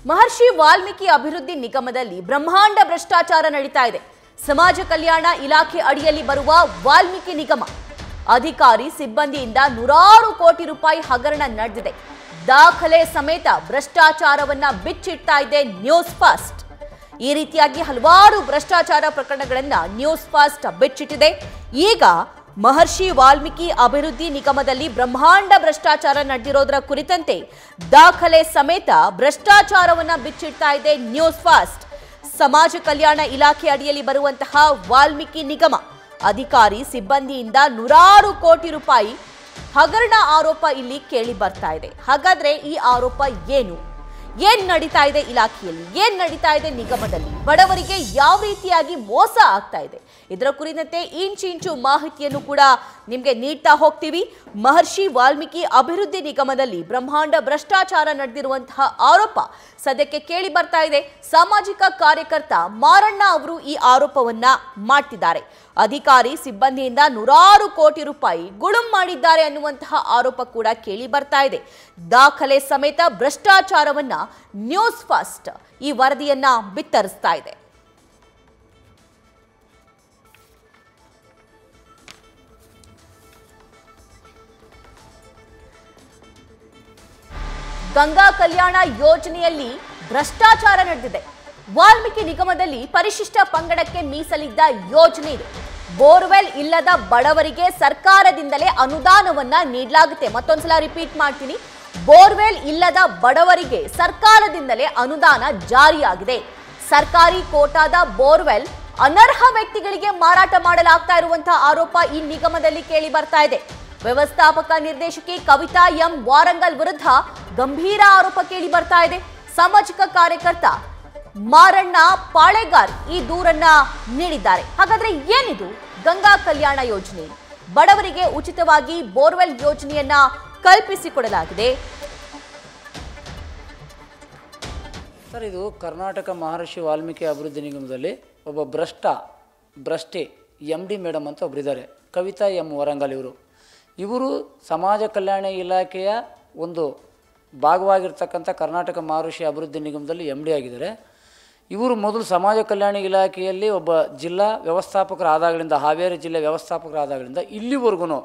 ಮಹರ್ಷಿ ವಾಲ್ಮೀಕಿ ಅಭಿವೃದ್ಧಿ ನಿಗಮದಲ್ಲಿ ಬ್ರಹ್ಮಾಂಡ ಭ್ರಷ್ಟಾಚಾರ ನಡೀತಾ ಇದೆ ಸಮಾಜ ಕಲ್ಯಾಣ ಇಲಾಖೆ ಅಡಿಯಲ್ಲಿ ಬರುವ ವಾಲ್ಮೀಕಿ ನಿಗಮ ಅಧಿಕಾರಿ ಸಿಬ್ಬಂದಿಯಿಂದ ನೂರಾರು ಕೋಟಿ ರೂಪಾಯಿ ಹಗರಣ ನಡೆದಿದೆ ದಾಖಲೆ ಸಮೇತ ಭ್ರಷ್ಟಾಚಾರವನ್ನ ಬಿಚ್ಚಿಡ್ತಾ ಇದೆ ನ್ಯೂಸ್ ಫಾಸ್ಟ್ ಈ ರೀತಿಯಾಗಿ ಹಲವಾರು ಭ್ರಷ್ಟಾಚಾರ ಪ್ರಕರಣಗಳನ್ನ ನ್ಯೂಸ್ ಫಾಸ್ಟ್ ಬಿಚ್ಚಿಟ್ಟಿದೆ ಈಗ ಮಹರ್ಷಿ ವಾಲ್ಮೀಕಿ ಅಭಿವೃದ್ಧಿ ನಿಗಮದಲ್ಲಿ ಬ್ರಹ್ಮಾಂಡ ಭ್ರಷ್ಟಾಚಾರ ನಡೆದಿರೋದರ ಕುರಿತಂತೆ ದಾಖಲೆ ಸಮೇತ ಭ್ರಷ್ಟಾಚಾರವನ್ನ ಬಿಚ್ಚಿಡ್ತಾ ಇದೆ ನ್ಯೂಸ್ ಫಾಸ್ಟ್ ಸಮಾಜ ಕಲ್ಯಾಣ ಇಲಾಖೆ ಅಡಿಯಲ್ಲಿ ಬರುವಂತಹ ವಾಲ್ಮೀಕಿ ನಿಗಮ ಅಧಿಕಾರಿ ಸಿಬ್ಬಂದಿಯಿಂದ ನೂರಾರು ಕೋಟಿ ರೂಪಾಯಿ ಹಗರಣ ಆರೋಪ ಇಲ್ಲಿ ಕೇಳಿ ಬರ್ತಾ ಇದೆ ಹಾಗಾದ್ರೆ ಈ ಆರೋಪ ಏನು ಏನ್ ನಡೀತಾ ಇದೆ ಇಲಾಖೆಯಲ್ಲಿ ಏನ್ ನಡೀತಾ ಇದೆ ನಿಗಮದಲ್ಲಿ ಬಡವರಿಗೆ ಯಾವ ರೀತಿಯಾಗಿ ಮೋಸ ಆಗ್ತಾ ಇದೆ ಇದರ ಕುರಿತಂತೆ ಇಂಚಿಂಚು ಮಾಹಿತಿಯನ್ನು ಕೂಡ ನಿಮ್ಗೆ ನೀಡ್ತಾ ಹೋಗ್ತೀವಿ ಮಹರ್ಷಿ ವಾಲ್ಮೀಕಿ ಅಭಿವೃದ್ಧಿ ನಿಗಮದಲ್ಲಿ ಬ್ರಹ್ಮಾಂಡ ಭ್ರಷ್ಟಾಚಾರ ನಡೆದಿರುವಂತಹ ಆರೋಪ ಸದ್ಯಕ್ಕೆ ಕೇಳಿ ಬರ್ತಾ ಇದೆ ಸಾಮಾಜಿಕ ಕಾರ್ಯಕರ್ತ ಮಾರಣ್ಣ ಅವರು ಈ ಆರೋಪವನ್ನ ಮಾಡ್ತಿದ್ದಾರೆ ಅಧಿಕಾರಿ ಸಿಬ್ಬಂದಿಯಿಂದ ನೂರಾರು ಕೋಟಿ ರೂಪಾಯಿ ಗುಳುಂ ಮಾಡಿದ್ದಾರೆ ಅನ್ನುವಂತಹ ಆರೋಪ ಕೂಡ ಕೇಳಿ ಬರ್ತಾ ಇದೆ ದಾಖಲೆ ಸಮೇತ ಭ್ರಷ್ಟಾಚಾರವನ್ನ ನ್ಯೂಸ್ ಫಸ್ಟ್ ಈ ವರದಿಯನ್ನ ಬಿತ್ತರಿಸ್ತಾ ಇದೆ ಗಂಗಾ ಕಲ್ಯಾಣ ಯೋಜನೆಯಲ್ಲಿ ಭ್ರಷ್ಟಾಚಾರ ನಡೆದಿದೆ ವಾಲ್ಮೀಕಿ ನಿಗಮದಲ್ಲಿ ಪರಿಶಿಷ್ಟ ಪಂಗಡಕ್ಕೆ ಮೀಸಲಿದ್ದ ಯೋಜನೆ ಇದೆ ಬೋರ್ವೆಲ್ ಇಲ್ಲದ ಬಡವರಿಗೆ ಸರ್ಕಾರದಿಂದಲೇ ಅನುದಾನವನ್ನ ನೀಡಲಾಗುತ್ತೆ ಮತ್ತೊಂದ್ಸಲ ರಿಪೀಟ್ ಮಾಡ್ತೀನಿ ಬೋರ್ವೆಲ್ ಇಲ್ಲದ ಬಡವರಿಗೆ ಸರ್ಕಾರದಿಂದಲೇ ಅನುದಾನ ಜಾರಿಯಾಗಿದೆ ಸರ್ಕಾರಿ ಕೋಟಾದ ಬೋರ್ವೆಲ್ ಅನರ್ಹ ವ್ಯಕ್ತಿಗಳಿಗೆ ಮಾರಾಟ ಮಾಡಲಾಗ್ತಾ ಇರುವಂತಹ ಆರೋಪ ಈ ನಿಗಮದಲ್ಲಿ ಕೇಳಿ ಬರ್ತಾ ಇದೆ ವ್ಯವಸ್ಥಾಪಕ ನಿರ್ದೇಶಕಿ ಕವಿತಾ ಎಂ ವಾರಂಗಲ್ ವಿರುದ್ಧ ಗಂಭೀರ ಆರೋಪ ಕೇಳಿ ಬರ್ತಾ ಇದೆ ಸಾಮಾಜಿಕ ಕಾರ್ಯಕರ್ತ ಮಾರಣ್ಣ ಪಾಳೆಗಾರ್ ಈ ದೂರನ್ನ ನೀಡಿದ್ದಾರೆ ಹಾಗಾದ್ರೆ ಏನಿದು ಗಂಗಾ ಕಲ್ಯಾಣ ಯೋಜನೆ ಬಡವರಿಗೆ ಉಚಿತವಾಗಿ ಬೋರ್ವೆಲ್ ಯೋಜನೆಯನ್ನ ಕಲ್ಪಿಸಿಕೊಡಲಾಗಿದೆ ಸರ್ ಇದು ಕರ್ನಾಟಕ ಮಹರ್ಷಿ ವಾಲ್ಮೀಕಿ ಅಭಿವೃದ್ಧಿ ನಿಗಮದಲ್ಲಿ ಒಬ್ಬ ಭ್ರಷ್ಟ ಭ್ರಷ್ಟೆ ಎಮ್ ಡಿ ಮೇಡಮ್ ಅಂತ ಒಬ್ಬರಿದ್ದಾರೆ ಕವಿತಾ ಎಂ ವರಂಗಲ್ ಇವರು ಇವರು ಸಮಾಜ ಕಲ್ಯಾಣ ಇಲಾಖೆಯ ಒಂದು ಭಾಗವಾಗಿರ್ತಕ್ಕಂಥ ಕರ್ನಾಟಕ ಮಹರ್ಷಿ ಅಭಿವೃದ್ಧಿ ನಿಗಮದಲ್ಲಿ ಎಮ್ ಡಿ ಆಗಿದ್ದಾರೆ ಇವರು ಮೊದಲು ಸಮಾಜ ಕಲ್ಯಾಣ ಇಲಾಖೆಯಲ್ಲಿ ಒಬ್ಬ ಜಿಲ್ಲಾ ವ್ಯವಸ್ಥಾಪಕರಾದಾಗಲಿಂದ ಹಾವೇರಿ ಜಿಲ್ಲೆ ವ್ಯವಸ್ಥಾಪಕರಾದಾಗಲಿಂದ ಇಲ್ಲಿವರೆಗೂ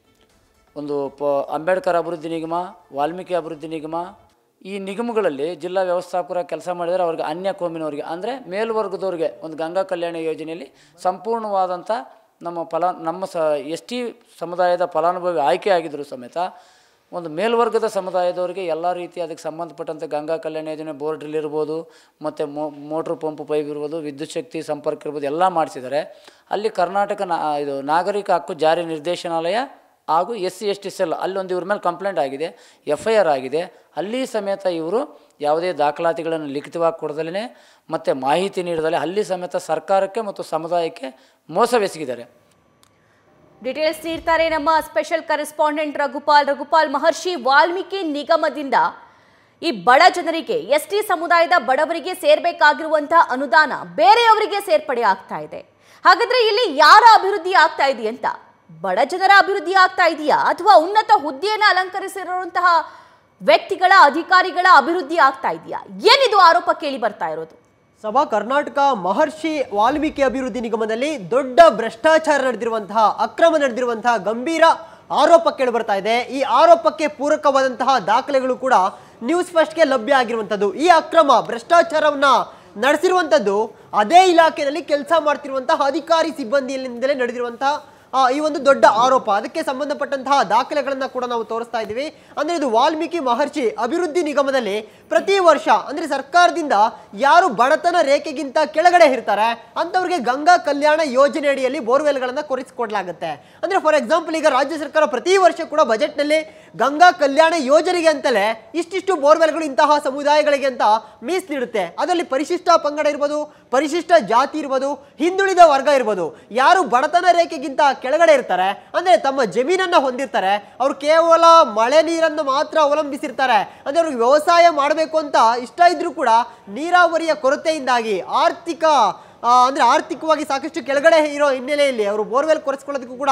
ಒಂದು ಪ ಅಂಬೇಡ್ಕರ್ ಅಭಿವೃದ್ಧಿ ನಿಗಮ ವಾಲ್ಮೀಕಿ ಅಭಿವೃದ್ಧಿ ನಿಗಮ ಈ ನಿಗಮಗಳಲ್ಲಿ ಜಿಲ್ಲಾ ವ್ಯವಸ್ಥಾಪಕರ ಕೆಲಸ ಮಾಡಿದರೆ ಅವ್ರಿಗೆ ಅನ್ಯ ಕೋಮಿನವರಿಗೆ ಅಂದರೆ ಮೇಲ್ವರ್ಗದವ್ರಿಗೆ ಒಂದು ಗಂಗಾ ಕಲ್ಯಾಣ ಯೋಜನೆಯಲ್ಲಿ ಸಂಪೂರ್ಣವಾದಂಥ ನಮ್ಮ ಫಲ ನಮ್ಮ ಸ ಎಸ್ ಟಿ ಸಮುದಾಯದ ಫಲಾನುಭವಿ ಆಯ್ಕೆ ಆಗಿದ್ದರೂ ಸಮೇತ ಒಂದು ಮೇಲ್ವರ್ಗದ ಸಮುದಾಯದವರಿಗೆ ಎಲ್ಲ ರೀತಿ ಅದಕ್ಕೆ ಸಂಬಂಧಪಟ್ಟಂತೆ ಗಂಗಾ ಕಲ್ಯಾಣ ಯೋಜನೆ ಬೋರ್ ಡ್ರಿಲ್ ಇರ್ಬೋದು ಮತ್ತು ಮೋಟ್ರ್ ಪಂಪ್ ಪೈಪ್ ಇರ್ಬೋದು ವಿದ್ಯುತ್ ಶಕ್ತಿ ಸಂಪರ್ಕ ಇರ್ಬೋದು ಎಲ್ಲ ಮಾಡಿಸಿದ್ದಾರೆ ಅಲ್ಲಿ ಕರ್ನಾಟಕ ನಾ ಇದು ನಾಗರಿಕ ಹಕ್ಕು ಜಾರಿ ನಿರ್ದೇಶನಾಲಯ ಹಾಗೂ S C S T cell ಅಲ್ಲೊಂದು ಇವ್ರ ಮೇಲೆ ಕಂಪ್ಲೇಂಟ್ ಆಗಿದೆ ಎಫ್ ಐ ಆರ್ ಆಗಿದೆ ಅಲ್ಲಿ ಸಮೇತ ಇವರು ಯಾವುದೇ ದಾಖಲಾತಿಗಳನ್ನು ಲಿಖಿತವಾಗಿ ಕೊಡದಲೇ ಮತ್ತು ಮಾಹಿತಿ ನೀಡದಲೇ ಅಲ್ಲಿ ಸಮೇತ ಸರ್ಕಾರಕ್ಕೆ ಮತ್ತು ಸಮುದಾಯಕ್ಕೆ ಮೋಸವೆಸಗಿದ್ದಾರೆ ಡೀಟೇಲ್ಸ್ ನೀಡ್ತಾರೆ ನಮ್ಮ ಸ್ಪೆಷಲ್ ಕರೆಸ್ಪಾಂಡೆಂಟ್ ರಘುಪಾಲ್ ರಘುಪಾಲ್ ಮಹರ್ಷಿ ವಾಲ್ಮೀಕಿ ನಿಗಮದಿಂದ ಈ ಬಡ ಜನರಿಗೆ ಎಸ್ ಟಿ ಸಮುದಾಯದ ಬಡವರಿಗೆ ಸೇರ್ಬೇಕಾಗಿರುವಂತಹ ಅನುದಾನ ಬೇರೆಯವರಿಗೆ ಸೇರ್ಪಡೆ ಆಗ್ತಾ ಇದೆ ಹಾಗಾದ್ರೆ ಇಲ್ಲಿ ಯಾರ ಅಭಿವೃದ್ಧಿ ಆಗ್ತಾ ಇದೆಯಂತ ಬಡ ಜನರ ಅಭಿವೃದ್ಧಿ ಆಗ್ತಾ ಇದೆಯಾ ಅಥವಾ ಉನ್ನತ ಹುದ್ದೆಯನ್ನು ಅಲಂಕರಿಸಿರುವಂತಹ ವ್ಯಕ್ತಿಗಳ ಅಧಿಕಾರಿಗಳ ಅಭಿವೃದ್ಧಿ ಆಗ್ತಾ ಇದೆಯಾ ಏನಿದು ಆರೋಪ ಕೇಳಿ ಬರ್ತಾ ಇರೋದು ಸಭಾ ಕರ್ನಾಟಕ ಮಹರ್ಷಿ ವಾಲ್ಮೀಕಿ ಅಭಿವೃದ್ಧಿ ನಿಗಮದಲ್ಲಿ ದೊಡ್ಡ ಭ್ರಷ್ಟಾಚಾರ ನಡೆದಿರುವಂತಹ ಅಕ್ರಮ ನಡೆದಿರುವಂತಹ ಗಂಭೀರ ಆರೋಪ ಕೇಳಿ ಬರ್ತಾ ಇದೆ ಈ ಆರೋಪಕ್ಕೆ ಪೂರಕವಾದಂತಹ ದಾಖಲೆಗಳು ಕೂಡ ನ್ಯೂಸ್ ಫಸ್ಟ್ಗೆ ಲಭ್ಯ ಆಗಿರುವಂಥದ್ದು ಈ ಅಕ್ರಮ ಭ್ರಷ್ಟಾಚಾರವನ್ನ ನಡೆಸಿರುವಂಥದ್ದು ಅದೇ ಇಲಾಖೆಯಲ್ಲಿ ಕೆಲಸ ಮಾಡ್ತಿರುವಂತಹ ಅಧಿಕಾರಿ ಸಿಬ್ಬಂದಿಯಿಂದಲೇ ನಡೆದಿರುವಂತಹ ಆ, ಈ ಒಂದು ದೊಡ್ಡ ಆರೋಪ ಅದಕ್ಕೆ ಸಂಬಂಧಪಟ್ಟಂತಹ ದಾಖಲೆಗಳನ್ನ ಕೂಡ ನಾವು ತೋರಿಸ್ತಾ ಇದ್ದೀವಿ ಅಂದ್ರೆ ಇದು ವಾಲ್ಮೀಕಿ ಮಹರ್ಷಿ ಅಭಿವೃದ್ಧಿ ನಿಗಮದಲ್ಲಿ ಪ್ರತಿ ವರ್ಷ ಅಂದ್ರೆ ಸರ್ಕಾರದಿಂದ ಯಾರು ಬಡತನ ರೇಖೆಗಿಂತ ಕೆಳಗಡೆ ಇರ್ತಾರೆ ಅಂತವ್ರಿಗೆ ಗಂಗಾ ಕಲ್ಯಾಣ ಯೋಜನೆ ಅಡಿಯಲ್ಲಿ ಬೋರ್ವೆಲ್ಗಳನ್ನ ಕೊಡಿಸಿಕೊಡ್ಲಾಗುತ್ತೆ ಅಂದ್ರೆ ಫಾರ್ ಎಕ್ಸಾಂಪಲ್ ಈಗ ರಾಜ್ಯ ಸರ್ಕಾರ ಪ್ರತಿ ವರ್ಷ ಕೂಡ ಬಜೆಟ್ನಲ್ಲಿ ಗಂಗಾ ಕಲ್ಯಾಣ ಯೋಜನೆಗೆ ಅಂತಲೇ ಇಷ್ಟಿಷ್ಟು ಬೋರ್ವೆಲ್ಗಳು ಇಂತಹ ಸಮುದಾಯಗಳಿಗೆ ಅಂತ ಮೀಸಲಿಡುತ್ತೆ ಅದರಲ್ಲಿ ಪರಿಶಿಷ್ಟ ಪಂಗಡ ಇರ್ಬೋದು ಪರಿಶಿಷ್ಟ ಜಾತಿ ಇರ್ಬೋದು ಹಿಂದುಳಿದ ವರ್ಗ ಇರ್ಬೋದು ಯಾರು ಬಡತನ ರೇಖೆಗಿಂತ ಕೆಳಗಡೆ ಇರ್ತಾರೆ ಅಂದ್ರೆ ತಮ್ಮ ಜಮೀನನ್ನ ಹೊಂದಿರ್ತಾರೆ ಅವ್ರು ಕೇವಲ ಮಳೆ ನೀರನ್ನು ಮಾತ್ರ ಅವಲಂಬಿಸಿರ್ತಾರೆ ಅಂದ್ರೆ ಅವ್ರಿಗೆ ವ್ಯವಸಾಯ ಮಾಡಬೇಕು ಅಂತ ಇಷ್ಟ ಇದ್ರೂ ಕೂಡ ನೀರಾವರಿಯ ಕೊರತೆಯಿಂದಾಗಿ ಆರ್ಥಿಕ ಆ, ಅಂದ್ರೆ ಆರ್ಥಿಕವಾಗಿ ಸಾಕಷ್ಟು ಕೆಳಗಡೆ ಇರೋ ಹಿನ್ನೆಲೆಯಲ್ಲಿ ಅವರು ಬೋರ್ವೆಲ್ ಕೊರೆಸ್ಕೊಳ್ಳೋದಕ್ಕೂ ಕೂಡ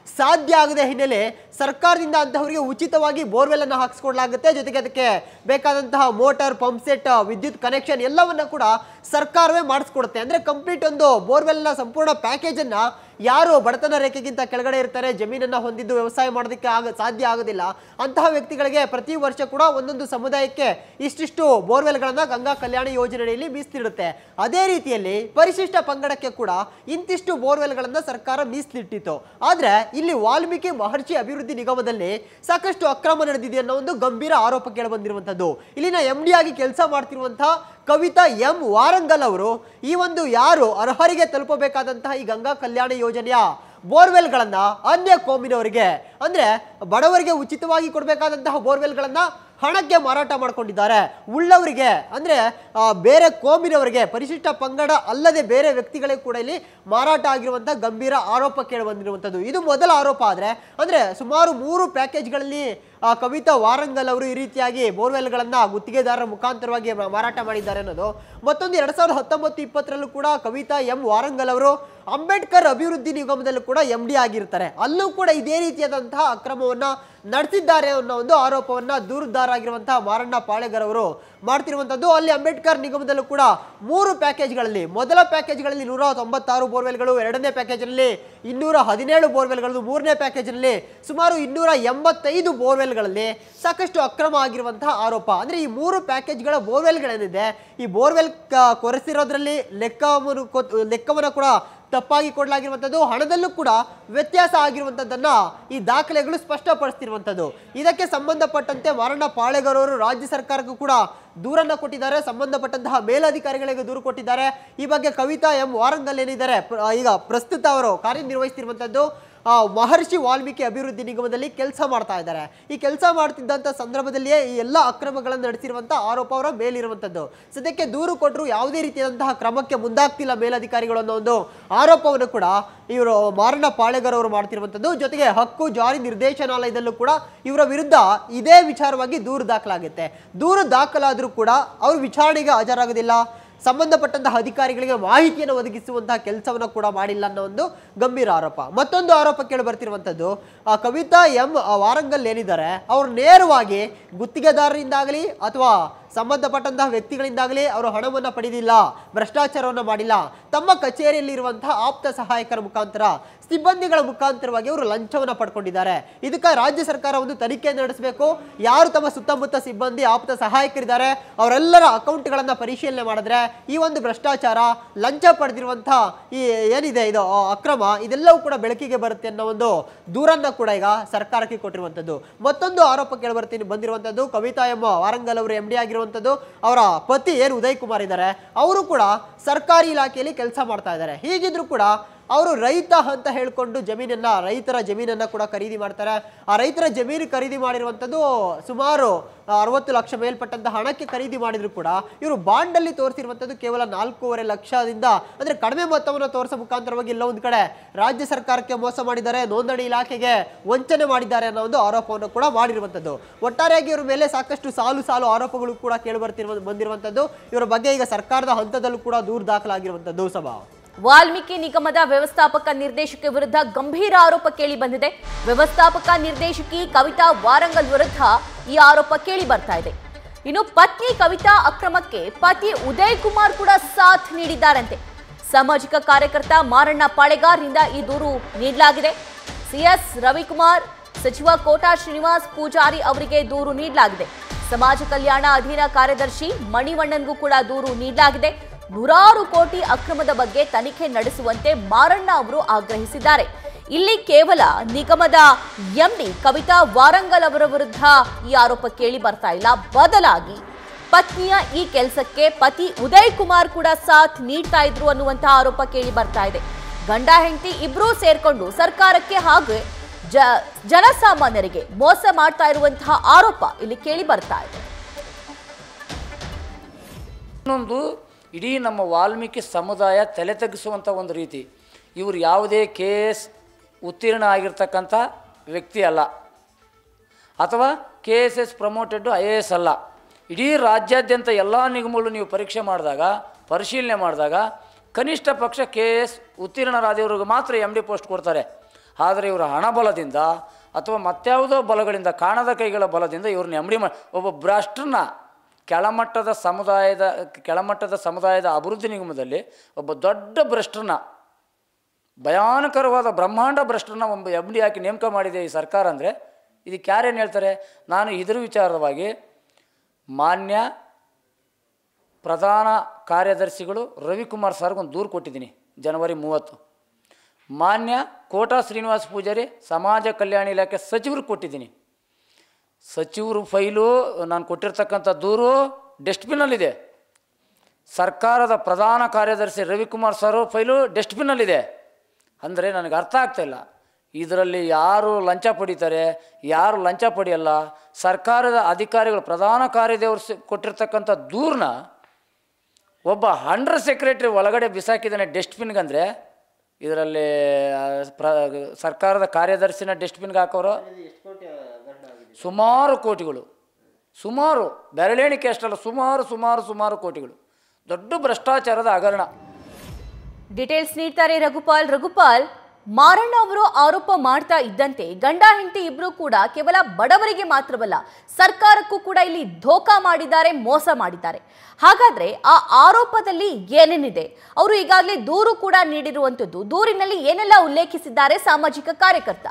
ಸಾಧ್ಯ ಆಗದ ಹಿನ್ನೆಲೆ ಸರ್ಕಾರದಿಂದ ಅಂತಹವರಿಗೆ ಉಚಿತವಾಗಿ ಬೋರ್ವೆಲ್ ಅನ್ನು ಹಾಕಿಸ್ಕೊಡ್ಲಾಗುತ್ತೆ ಜೊತೆಗೆ ಅದಕ್ಕೆ ಬೇಕಾದಂತಹ ಮೋಟಾರ್ ಪಂಪ್ ಸೆಟ್ ವಿದ್ಯುತ್ ಕನೆಕ್ಷನ್ ಎಲ್ಲವನ್ನ ಕೂಡ ಸರ್ಕಾರವೇ ಮಾಡಿಸ್ಕೊಡುತ್ತೆ ಅಂದ್ರೆ ಕಂಪ್ಲೀಟ್ ಒಂದು ಬೋರ್ವೆಲ್ನ ಸಂಪೂರ್ಣ ಪ್ಯಾಕೇಜ್ ಅನ್ನ ಯಾರು ಬಡತನ ರೇಖೆಗಿಂತ ಕೆಳಗಡೆ ಇರ್ತಾರೆ ಜಮೀನನ್ನ ಹೊಂದಿದ್ದು ವ್ಯವಸಾಯ ಮಾಡೋದಕ್ಕೆ ಆಗ ಸಾಧ್ಯ ಆಗೋದಿಲ್ಲ ಅಂತಹ ವ್ಯಕ್ತಿಗಳಿಗೆ ಪ್ರತಿ ವರ್ಷ ಕೂಡ ಒಂದೊಂದು ಸಮುದಾಯಕ್ಕೆ ಇಷ್ಟಿಷ್ಟು ಬೋರ್ವೆಲ್ಗಳನ್ನ ಗಂಗಾ ಕಲ್ಯಾಣ ಯೋಜನೆಯಲ್ಲಿ ಮೀಸಲಿಡುತ್ತೆ ಅದೇ ರೀತಿಯಲ್ಲಿ ಪರಿಶಿಷ್ಟ ಪಂಗಡಕ್ಕೆ ಕೂಡ ಇಂತಿಷ್ಟು ಬೋರ್ವೆಲ್ಗಳನ್ನ ಸರ್ಕಾರ ಮೀಸಲಿಟ್ಟಿತ್ತು ಆದ್ರೆ ಇಲ್ಲಿ ವಾಲ್ಮೀಕಿ ಮಹರ್ಷಿ ಅಭಿವೃದ್ಧಿ ನಿಗಮದಲ್ಲಿ ಸಾಕಷ್ಟು ಅಕ್ರಮ ನಡೆದಿದೆ ಅನ್ನೋ ಒಂದು ಗಂಭೀರ ಆರೋಪ ಕೇಳಿ ಬಂದಿರುವಂತದ್ದು ಇಲ್ಲಿನ ಎಂ ಡಿ ಆಗಿ ಕೆಲಸ ಮಾಡ್ತಿರುವಂತಹ ಕವಿತಾ ಎಂ ವಾರಂಗಲ್ ಅವರು ಈ ಒಂದು ಯಾರು ಅರ್ಹರಿಗೆ ತಲುಪಬೇಕಾದಂತಹ ಈ ಗಂಗಾ ಕಲ್ಯಾಣ ಯೋಜನೆಯ ಬೋರ್ವೆಲ್ಗಳನ್ನ ಅನ್ಯ ಕೋಮಿನವರಿಗೆ ಅಂದ್ರೆ ಬಡವರಿಗೆ ಉಚಿತವಾಗಿ ಕೊಡಬೇಕಾದಂತಹ ಬೋರ್ವೆಲ್ಗಳನ್ನ ಹಣಕ್ಕೆ ಮಾರಾಟ ಮಾಡ್ಕೊಂಡಿದ್ದಾರೆ ಉಳ್ಳವರಿಗೆ ಅಂದ್ರೆ ಆ, ಬೇರೆ ಕೋಮಿನವರಿಗೆ ಪರಿಶಿಷ್ಟ ಪಂಗಡ ಅಲ್ಲದೆ ಬೇರೆ ವ್ಯಕ್ತಿಗಳಿಗೆ ಕೂಡ ಇಲ್ಲಿ ಮಾರಾಟ ಆಗಿರುವಂತಹ ಗಂಭೀರ ಆರೋಪ ಕೇಳಿ ಬಂದಿರುವಂಥದ್ದು ಇದು ಮೊದಲ ಆರೋಪ ಆದ್ರೆ ಅಂದ್ರೆ ಸುಮಾರು ಮೂರು ಪ್ಯಾಕೇಜ್ಗಳಲ್ಲಿ ಆ, ಕವಿತಾ ವಾರಂಗಲ್ ಅವರು ಈ ರೀತಿಯಾಗಿ ಬೋರ್ವೆಲ್ಗಳನ್ನ ಗುತ್ತಿಗೆದಾರರ ಮುಖಾಂತರವಾಗಿ ಮಾ- ಮಾರಾಟ ಮಾಡಿದ್ದಾರೆ ಅನ್ನೋದು ಮತ್ತೊಂದು ಎರಡ್ ಸಾವಿರದ ಹತ್ತೊಂಬತ್ತು ಇಪ್ಪತ್ತರಲ್ಲೂ ಕೂಡ ಕವಿತಾ ಎಂ ವಾರಂಗಲ್ ಅವರು ಅಂಬೇಡ್ಕರ್ ಅಭಿವೃದ್ಧಿ ನಿಗಮದಲ್ಲೂ ಕೂಡ ಎಂ ಡಿ ಆಗಿರ್ತಾರೆ ಅಲ್ಲೂ ಕೂಡ ಇದೇ ರೀತಿಯಾದಂತಹ ಅಕ್ರಮವನ್ನ ನಡೆಸಿದ್ದಾರೆ ಅನ್ನೋ ಒಂದು ಆರೋಪವನ್ನ ದೂರುದಾರ ಆಗಿರುವಂತಹ ಮಾರಣ್ಣ ಪಾಳೆಗರ್ ಅವರು ಮಾಡ್ತಿರುವಂತದ್ದು ಅಲ್ಲಿ ಅಂಬೇಡ್ಕರ್ ನಿಗಮದಲ್ಲೂ ಕೂಡ ಮೂರು ಪ್ಯಾಕೇಜ್ಗಳಲ್ಲಿ ಮೊದಲ ಪ್ಯಾಕೇಜ್ಗಳಲ್ಲಿ ನೂರ ತೊಂಬತ್ತಾರು ಬೋರ್ವೆಲ್ಗಳು ಎರಡನೇ ಪ್ಯಾಕೇಜ್ನಲ್ಲಿ ಇನ್ನೂರ ಹದಿನೇಳು ಬೋರ್ವೆಲ್ಗಳು ಮೂರನೇ ಪ್ಯಾಕೇಜ್ನಲ್ಲಿ ಸುಮಾರು ಇನ್ನೂರ ಎಂಬತ್ತೈದು ಬೋರ್ವೆಲ್ಗಳಲ್ಲಿ ಸಾಕಷ್ಟು ಅಕ್ರಮ ಆಗಿರುವಂತಹ ಆರೋಪ ಅಂದ್ರೆ ಈ ಮೂರು ಪ್ಯಾಕೇಜ್ಗಳ ಬೋರ್ವೆಲ್ಗಳೇನಿದೆ ಈ ಬೋರ್ವೆಲ್ ಕ- ಕೊರೆಸಿರೋದ್ರಲ್ಲಿ ಲೆಕ್ಕವನ್ನು ಕೊ- ಲೆಕ್ಕವನ್ನ ಕೂಡ ತಪ್ಪಾಗಿ ಕೊಡಲಾಗಿರುವಂಥದ್ದು ಹಣದಲ್ಲೂ ಕೂಡ ವ್ಯತ್ಯಾಸ ಆಗಿರುವಂಥದ್ದನ್ನ ಈ ದಾಖಲೆಗಳು ಸ್ಪಷ್ಟಪಡಿಸ್ತಿರುವಂಥದ್ದು ಇದಕ್ಕೆ ಸಂಬಂಧಪಟ್ಟಂತೆ ಮಾರಣ್ಣ ಪಾಳೆಗರ್ ಅವರು ರಾಜ್ಯ ಸರ್ಕಾರಕ್ಕೂ ಕೂಡ ದೂರನ್ನ ಕೊಟ್ಟಿದ್ದಾರೆ ಸಂಬಂಧಪಟ್ಟಂತಹ ಮೇಲಧಿಕಾರಿಗಳಿಗೆ ದೂರು ಕೊಟ್ಟಿದ್ದಾರೆ ಈ ಬಗ್ಗೆ ಕವಿತಾ ಎಂ ವಾರಂಗಲ್ ಏನಿದ್ದಾರೆ ಪ್ರ- ಈಗ ಪ್ರಸ್ತುತ ಅವರು ಕಾರ್ಯನಿರ್ವಹಿಸ್ತಿರುವಂಥದ್ದು ಆ, ಮಹರ್ಷಿ ವಾಲ್ಮೀಕಿ ಅಭಿವೃದ್ಧಿ ನಿಗಮದಲ್ಲಿ ಕೆಲಸ ಮಾಡ್ತಾ ಇದ್ದಾರೆ ಈ ಕೆಲಸ ಮಾಡ್ತಿದ್ದಂಥ ಸಂದರ್ಭದಲ್ಲಿಯೇ ಈ ಎಲ್ಲ ಅಕ್ರಮಗಳನ್ನು ನಡೆಸಿರುವಂಥ ಆರೋಪ ಅವರ ಮೇಲಿರುವಂಥದ್ದು ಸದ್ಯಕ್ಕೆ ದೂರು ಕೊಟ್ಟರು ಯಾವುದೇ ರೀತಿಯಾದಂತಹ ಕ್ರಮಕ್ಕೆ ಮುಂದಾಗ್ತಿಲ್ಲ ಮೇಲಧಿಕಾರಿಗಳು ಅನ್ನೋ ಒಂದು ಆರೋಪವನ್ನು ಕೂಡ ಇವರು ಮಾರಣ್ಣ ಪಾಳೆಗರ್ ಅವರು ಮಾಡ್ತಿರುವಂಥದ್ದು ಜೊತೆಗೆ ಹಕ್ಕು ಜಾರಿ ನಿರ್ದೇಶನಾಲಯದಲ್ಲೂ ಕೂಡ ಇವರ ವಿರುದ್ಧ ಇದೇ ವಿಚಾರವಾಗಿ ದೂರು ದಾಖಲಾಗುತ್ತೆ ದೂರು ದಾಖಲಾದರೂ ಕೂಡ ಅವರು ವಿಚಾರಣೆಗೆ ಹಾಜರಾಗೋದಿಲ್ಲ ಸಂಬಂಧಪಟ್ಟಂತಹ ಅಧಿಕಾರಿಗಳಿಗೆ ಮಾಹಿತಿಯನ್ನು ಒದಗಿಸುವಂತಹ ಕೆಲಸವನ್ನು ಕೂಡ ಮಾಡಿಲ್ಲ ಅನ್ನೋ ಒಂದು ಗಂಭೀರ ಆರೋಪ ಮತ್ತೊಂದು ಆರೋಪ ಕೇಳಿ ಬರ್ತಿರುವಂಥದ್ದು ಆ ಕವಿತಾ ಎಂ ವಾರಂಗಲ್ ಏನಿದ್ದಾರೆ ಅವರು ನೇರವಾಗಿ ಗುತ್ತಿಗೆದಾರರಿಂದಾಗಲಿ ಅಥವಾ ಸಂಬಂಧಪಟ್ಟಂತಹ ವ್ಯಕ್ತಿಗಳಿಂದಾಗಲಿ ಅವರು ಹಣವನ್ನು ಪಡೆದಿಲ್ಲ ಭ್ರಷ್ಟಾಚಾರವನ್ನು ಮಾಡಿಲ್ಲ ತಮ್ಮ ಕಚೇರಿಯಲ್ಲಿ ಇರುವಂತಹ ಆಪ್ತ ಸಹಾಯಕರ ಮುಖಾಂತರ ಸಿಬ್ಬಂದಿಗಳ ಮುಖಾಂತರವಾಗಿ ಅವರು ಲಂಚವನ್ನು ಪಡ್ಕೊಂಡಿದ್ದಾರೆ ಇದಕ್ಕೆ ರಾಜ್ಯ ಸರ್ಕಾರ ಒಂದು ತನಿಖೆ ನಡೆಸಬೇಕು ಯಾರು ತಮ್ಮ ಸುತ್ತಮುತ್ತ ಸಿಬ್ಬಂದಿ ಆಪ್ತ ಸಹಾಯಕರಿದ್ದಾರೆ ಅವರೆಲ್ಲರ ಅಕೌಂಟ್ಗಳನ್ನ ಪರಿಶೀಲನೆ ಮಾಡಿದ್ರೆ ಈ ಒಂದು ಭ್ರಷ್ಟಾಚಾರ ಲಂಚ ಪಡೆದಿರುವಂತಹ ಈ ಏನಿದೆ ಇದು ಆ, ಅಕ್ರಮ ಇದೆಲ್ಲವೂ ಕೂಡ ಬೆಳಕಿಗೆ ಬರುತ್ತೆ ಅನ್ನೋ ಒಂದು ದೂರನ್ನ ಕೂಡ ಈಗ ಸರ್ಕಾರಕ್ಕೆ ಕೊಟ್ಟಿರುವಂಥದ್ದು ಮತ್ತೊಂದು ಆರೋಪ ಕೇಳಿಬರ್ತೀನಿ ಬಂದಿರುವಂಥದ್ದು ಕವಿತಾ ಎಂಬ ವಾರಂಗಲ್ ಅವರು ಎಂ ಡಿ ಆಗಿರುವಂಥದ್ದು ಅವರ ಪತಿ ಏನು ಉದಯ್ ಕುಮಾರ್ ಇದ್ದಾರೆ ಅವರು ಕೂಡ ಸರ್ಕಾರಿ ಇಲಾಖೆಯಲ್ಲಿ ಕೆಲಸ ಮಾಡ್ತಾ ಇದ್ದಾರೆ ಹೀಗಿದ್ರು ಕೂಡ ಅವರು ರೈತ ಅಂತ ಹೇಳ್ಕೊಂಡು ಜಮೀನನ್ನ ರೈತರ ಜಮೀನನ್ನ ಕೂಡ ಖರೀದಿ ಮಾಡ್ತಾರೆ ಆ ರೈತರ ಜಮೀನು ಖರೀದಿ ಮಾಡಿರುವಂಥದ್ದು ಸುಮಾರು ಅರವತ್ತು ಲಕ್ಷ ಮೇಲ್ಪಟ್ಟಂತ ಹಣಕ್ಕೆ ಖರೀದಿ ಮಾಡಿದ್ರು ಕೂಡ ಇವರು ಬಾಂಡಲ್ಲಿ ತೋರಿಸಿರುವಂಥದ್ದು ಕೇವಲ ನಾಲ್ಕೂವರೆ ಲಕ್ಷದಿಂದ ಅಂದ್ರೆ ಕಡಿಮೆ ಮೊತ್ತವನ್ನು ತೋರಿಸೋ ಮುಖಾಂತರವಾಗಿ ಇಲ್ಲ ಒಂದು ಕಡೆ ರಾಜ್ಯ ಸರ್ಕಾರಕ್ಕೆ ಮೋಸ ಮಾಡಿದ್ದಾರೆ ನೋಂದಣಿ ಇಲಾಖೆಗೆ ವಂಚನೆ ಮಾಡಿದ್ದಾರೆ ಅನ್ನೋ ಒಂದು ಆರೋಪವನ್ನು ಕೂಡ ಮಾಡಿರುವಂಥದ್ದು ಒಟ್ಟಾರೆಯಾಗಿ ಇವ್ರ ಮೇಲೆ ಸಾಕಷ್ಟು ಸಾಲು ಸಾಲು ಆರೋಪಗಳು ಕೂಡ ಕೇಳಿ ಬರ್ತಿರುವ ಬಂದಿರುವಂಥದ್ದು ಇವರ ಬಗ್ಗೆ ಈಗ ಸರ್ಕಾರದ ಹಂತದಲ್ಲೂ ಕೂಡ ದೂರು ದಾಖಲಾಗಿರುವಂಥದ್ದು ಸಭಾ ವಾಲ್ಮೀಕಿ ನಿಗಮದ ವ್ಯವಸ್ಥಾಪಕ ನಿರ್ದೇಶಕಿ ವಿರುದ್ಧ ಗಂಭೀರ ಆರೋಪ ಕೇಳಿ ಬಂದಿದೆ ವ್ಯವಸ್ಥಾಪಕ ನಿರ್ದೇಶಕಿ ಕವಿತಾ ವಾರಂಗಲ್ ವಿರುದ್ಧ ಈ ಆರೋಪ ಕೇಳಿ ಬರ್ತಾ ಇದೆ ಇನ್ನು ಪತ್ನಿ ಕವಿತಾ ಅಕ್ರಮಕ್ಕೆ ಪತಿ ಉದಯ್ ಕುಮಾರ್ ಕೂಡ ಸಾಥ್ ನೀಡಿದ್ದಾರಂತೆ ಸಾಮಾಜಿಕ ಕಾರ್ಯಕರ್ತ ಮಾರಣ್ಣ ಪಾಳೆಗಾರ್ರಿಂದ ಈ ದೂರು ನೀಡಲಾಗಿದೆ ಸಿಎಸ್ ರವಿಕುಮಾರ್ ಸಚಿವ ಕೋಟಾ ಶ್ರೀನಿವಾಸ್ ಪೂಜಾರಿ ಅವರಿಗೆ ದೂರು ನೀಡಲಾಗಿದೆ ಸಮಾಜ ಕಲ್ಯಾಣ ಅಧೀನ ಕಾರ್ಯದರ್ಶಿ ಮಣಿವಣ್ಣನ್ಗೂ ಕೂಡ ದೂರು ನೀಡಲಾಗಿದೆ ನೂರಾರು ಕೋಟಿ ಅಕ್ರಮದ ಬಗ್ಗೆ ತನಿಖೆ ನಡೆಸುವಂತೆ ಮಾರಣ್ಣ ಅವರು ಆಗ್ರಹಿಸಿದ್ದಾರೆ ಇಲ್ಲಿ ಕೇವಲ ನಿಗಮದ ಎಂಡಿ ಕವಿತಾ ವಾರಂಗಲ್ ಅವರ ವಿರುದ್ಧ ಈ ಆರೋಪ ಕೇಳಿ ಬರ್ತಾ ಇಲ್ಲ ಬದಲಾಗಿ ಪತ್ನಿಯ ಈ ಕೆಲಸಕ್ಕೆ ಪತಿ ಉದಯ್ ಕುಮಾರ್ ಕೂಡ ಸಾಥ್ ನೀಡ್ತಾ ಇದ್ರು ಅನ್ನುವಂತಹ ಆರೋಪ ಕೇಳಿ ಬರ್ತಾ ಇದೆ ಗಂಡ ಹೆಂಡತಿ ಇಬ್ರೂ ಸೇರ್ಕೊಂಡು ಸರ್ಕಾರಕ್ಕೆ ಹಾಗೂ ಜ ಜನಸಾಮಾನ್ಯರಿಗೆ ಮೋಸ ಮಾಡ್ತಾ ಇರುವಂತಹ ಆರೋಪ ಇಲ್ಲಿ ಕೇಳಿ ಬರ್ತಾ ಇದೆ ಇನ್ನೊಂದು ಇಡೀ ನಮ್ಮ ವಾಲ್ಮೀಕಿ ಸಮುದಾಯ ತಲೆ ತಗ್ಗಿಸುವಂಥ ಒಂದು ರೀತಿ ಇವರು ಯಾವುದೇ ಕೆ ಎಸ್ ಉತ್ತೀರ್ಣ ಆಗಿರ್ತಕ್ಕಂಥ ವ್ಯಕ್ತಿ ಅಲ್ಲ ಅಥವಾ K S S promoted I A S ಅಲ್ಲ ಇಡೀ ರಾಜ್ಯಾದ್ಯಂತ ಎಲ್ಲ ನಿಗಮಗಳು ನೀವು ಪರೀಕ್ಷೆ ಮಾಡಿದಾಗ ಪರಿಶೀಲನೆ ಮಾಡಿದಾಗ ಕನಿಷ್ಠ ಪಕ್ಷ ಕೆ ಎಸ್ ಉತ್ತೀರ್ಣರಾದವರಿಗೆ ಮಾತ್ರ ಎಮ್ ಡಿ ಪೋಸ್ಟ್ ಕೊಡ್ತಾರೆ ಆದರೆ ಇವರ ಹಣಬಲದಿಂದ ಅಥವಾ ಮತ್ಯಾವುದೋ ಬಲಗಳಿಂದ ಕಾಣದ ಕೈಗಳ ಬಲದಿಂದ ಇವ್ರನ್ನ ಎಮ್ಡಿ ಮಾಡಿ ಒಬ್ಬ ಭ್ರಷ್ಟರನ್ನ ಕೆಳಮಟ್ಟದ ಸಮುದಾಯದ ಕೆಳಮಟ್ಟದ ಸಮುದಾಯದ ಅಭಿವೃದ್ಧಿ ನಿಗಮದಲ್ಲಿ ಒಬ್ಬ ದೊಡ್ಡ ಭ್ರಷ್ಟರನ್ನ ಭಯಾನಕರವಾದ ಬ್ರಹ್ಮಾಂಡ ಭ್ರಷ್ಟರನ್ನ ಒಬ್ಬ ಎಮ್ ಡಿ ಹಾಕಿ ನೇಮಕ ಮಾಡಿದೆ ಈ ಸರ್ಕಾರ ಅಂದರೆ ಇದಕ್ಕೆ ಯಾರೇನು ಹೇಳ್ತಾರೆ ನಾನು ಇದ್ರ ವಿಚಾರವಾಗಿ ಮಾನ್ಯ ಪ್ರಧಾನ ಕಾರ್ಯದರ್ಶಿಗಳು ರವಿಕುಮಾರ್ ಸರ್ಗೆ ಒಂದು ದೂರು ಕೊಟ್ಟಿದ್ದೀನಿ ಜನವರಿ ಮೂವತ್ತು ಮಾನ್ಯ ಕೋಟಾ ಶ್ರೀನಿವಾಸ ಪೂಜಾರಿ ಸಮಾಜ ಕಲ್ಯಾಣ ಇಲಾಖೆ ಸಚಿವ್ರಿಗೆ ಕೊಟ್ಟಿದ್ದೀನಿ ಸಚಿವರು ಫೈಲು ನಾನು ಕೊಟ್ಟಿರ್ತಕ್ಕಂಥ ದೂರು ಡಸ್ಟ್ಬಿನ್ನಲ್ಲಿದೆ ಸರ್ಕಾರದ ಪ್ರಧಾನ ಕಾರ್ಯದರ್ಶಿ ರವಿಕುಮಾರ್ ಸರ್ ಫೈಲು ಡಸ್ಟ್ಬಿನ್ನಲ್ಲಿದೆ ಅಂದರೆ ನನಗೆ ಅರ್ಥ ಆಗ್ತಾ ಇಲ್ಲ ಇದರಲ್ಲಿ ಯಾರು ಲಂಚ ಪಡಿತಾರೆ ಯಾರು ಲಂಚ ಪಡೆಯಲ್ಲ ಸರ್ಕಾರದ ಅಧಿಕಾರಿಗಳು ಪ್ರಧಾನ ಕಾರ್ಯದರ್ಶಿ ಕೊಟ್ಟಿರ್ತಕ್ಕಂಥ ದೂರನ್ನ ಒಬ್ಬ ಅಂಡರ್ ಸೆಕ್ರೆಟ್ರಿ ಒಳಗಡೆ ಬಿಸಾಕಿದ್ದಾನೆ ಡಸ್ಟ್ಬಿನ್ಗಂದರೆ ಇದರಲ್ಲಿ ಆ, ಪ್ರ ಸರ್ಕಾರದ ಕಾರ್ಯದರ್ಶಿನ ಡಸ್ಟ್ಬಿನ್ಗೆ ಹಾಕೋರು ಸುಮಾರು ಕೋಟಿಗಳು ಸುಮಾರು ಬೆರಳೆಣಿಕೆ ಅಷ್ಟಲ್ಲ ಸುಮಾರು ಸುಮಾರು ಸುಮಾರು ಕೋಟಿಗಳು ದೊಡ್ಡ ಭ್ರಷ್ಟಾಚಾರದ ಹಗರಣ ಡೀಟೇಲ್ಸ್ ನೀಡ್ತಾರೆ ರಘುಪಾಲ್ ರಘುಪಾಲ್ ಮಾರಣ್ಣ ಅವರು ಆರೋಪ ಮಾಡ್ತಾ ಇದ್ದಂತೆ ಗಂಡ ಹೆಂಡತಿ ಇಬ್ರು ಕೂಡ ಕೇವಲ ಬಡವರಿಗೆ ಮಾತ್ರವಲ್ಲ ಸರ್ಕಾರಕ್ಕೂ ಕೂಡ ಇಲ್ಲಿ ಧೋಕಾ ಮಾಡಿದ್ದಾರೆ ಮೋಸ ಮಾಡಿದ್ದಾರೆ ಹಾಗಾದ್ರೆ ಆ ಆರೋಪದಲ್ಲಿ ಏನೇನಿದೆ ಅವರು ಈಗಾಗಲೇ ದೂರು ಕೂಡ ನೀಡಿರುವಂಥದ್ದು ದೂರಿನಲ್ಲಿ ಏನೆಲ್ಲ ಉಲ್ಲೇಖಿಸಿದ್ದಾರೆ ಸಾಮಾಜಿಕ ಕಾರ್ಯಕರ್ತ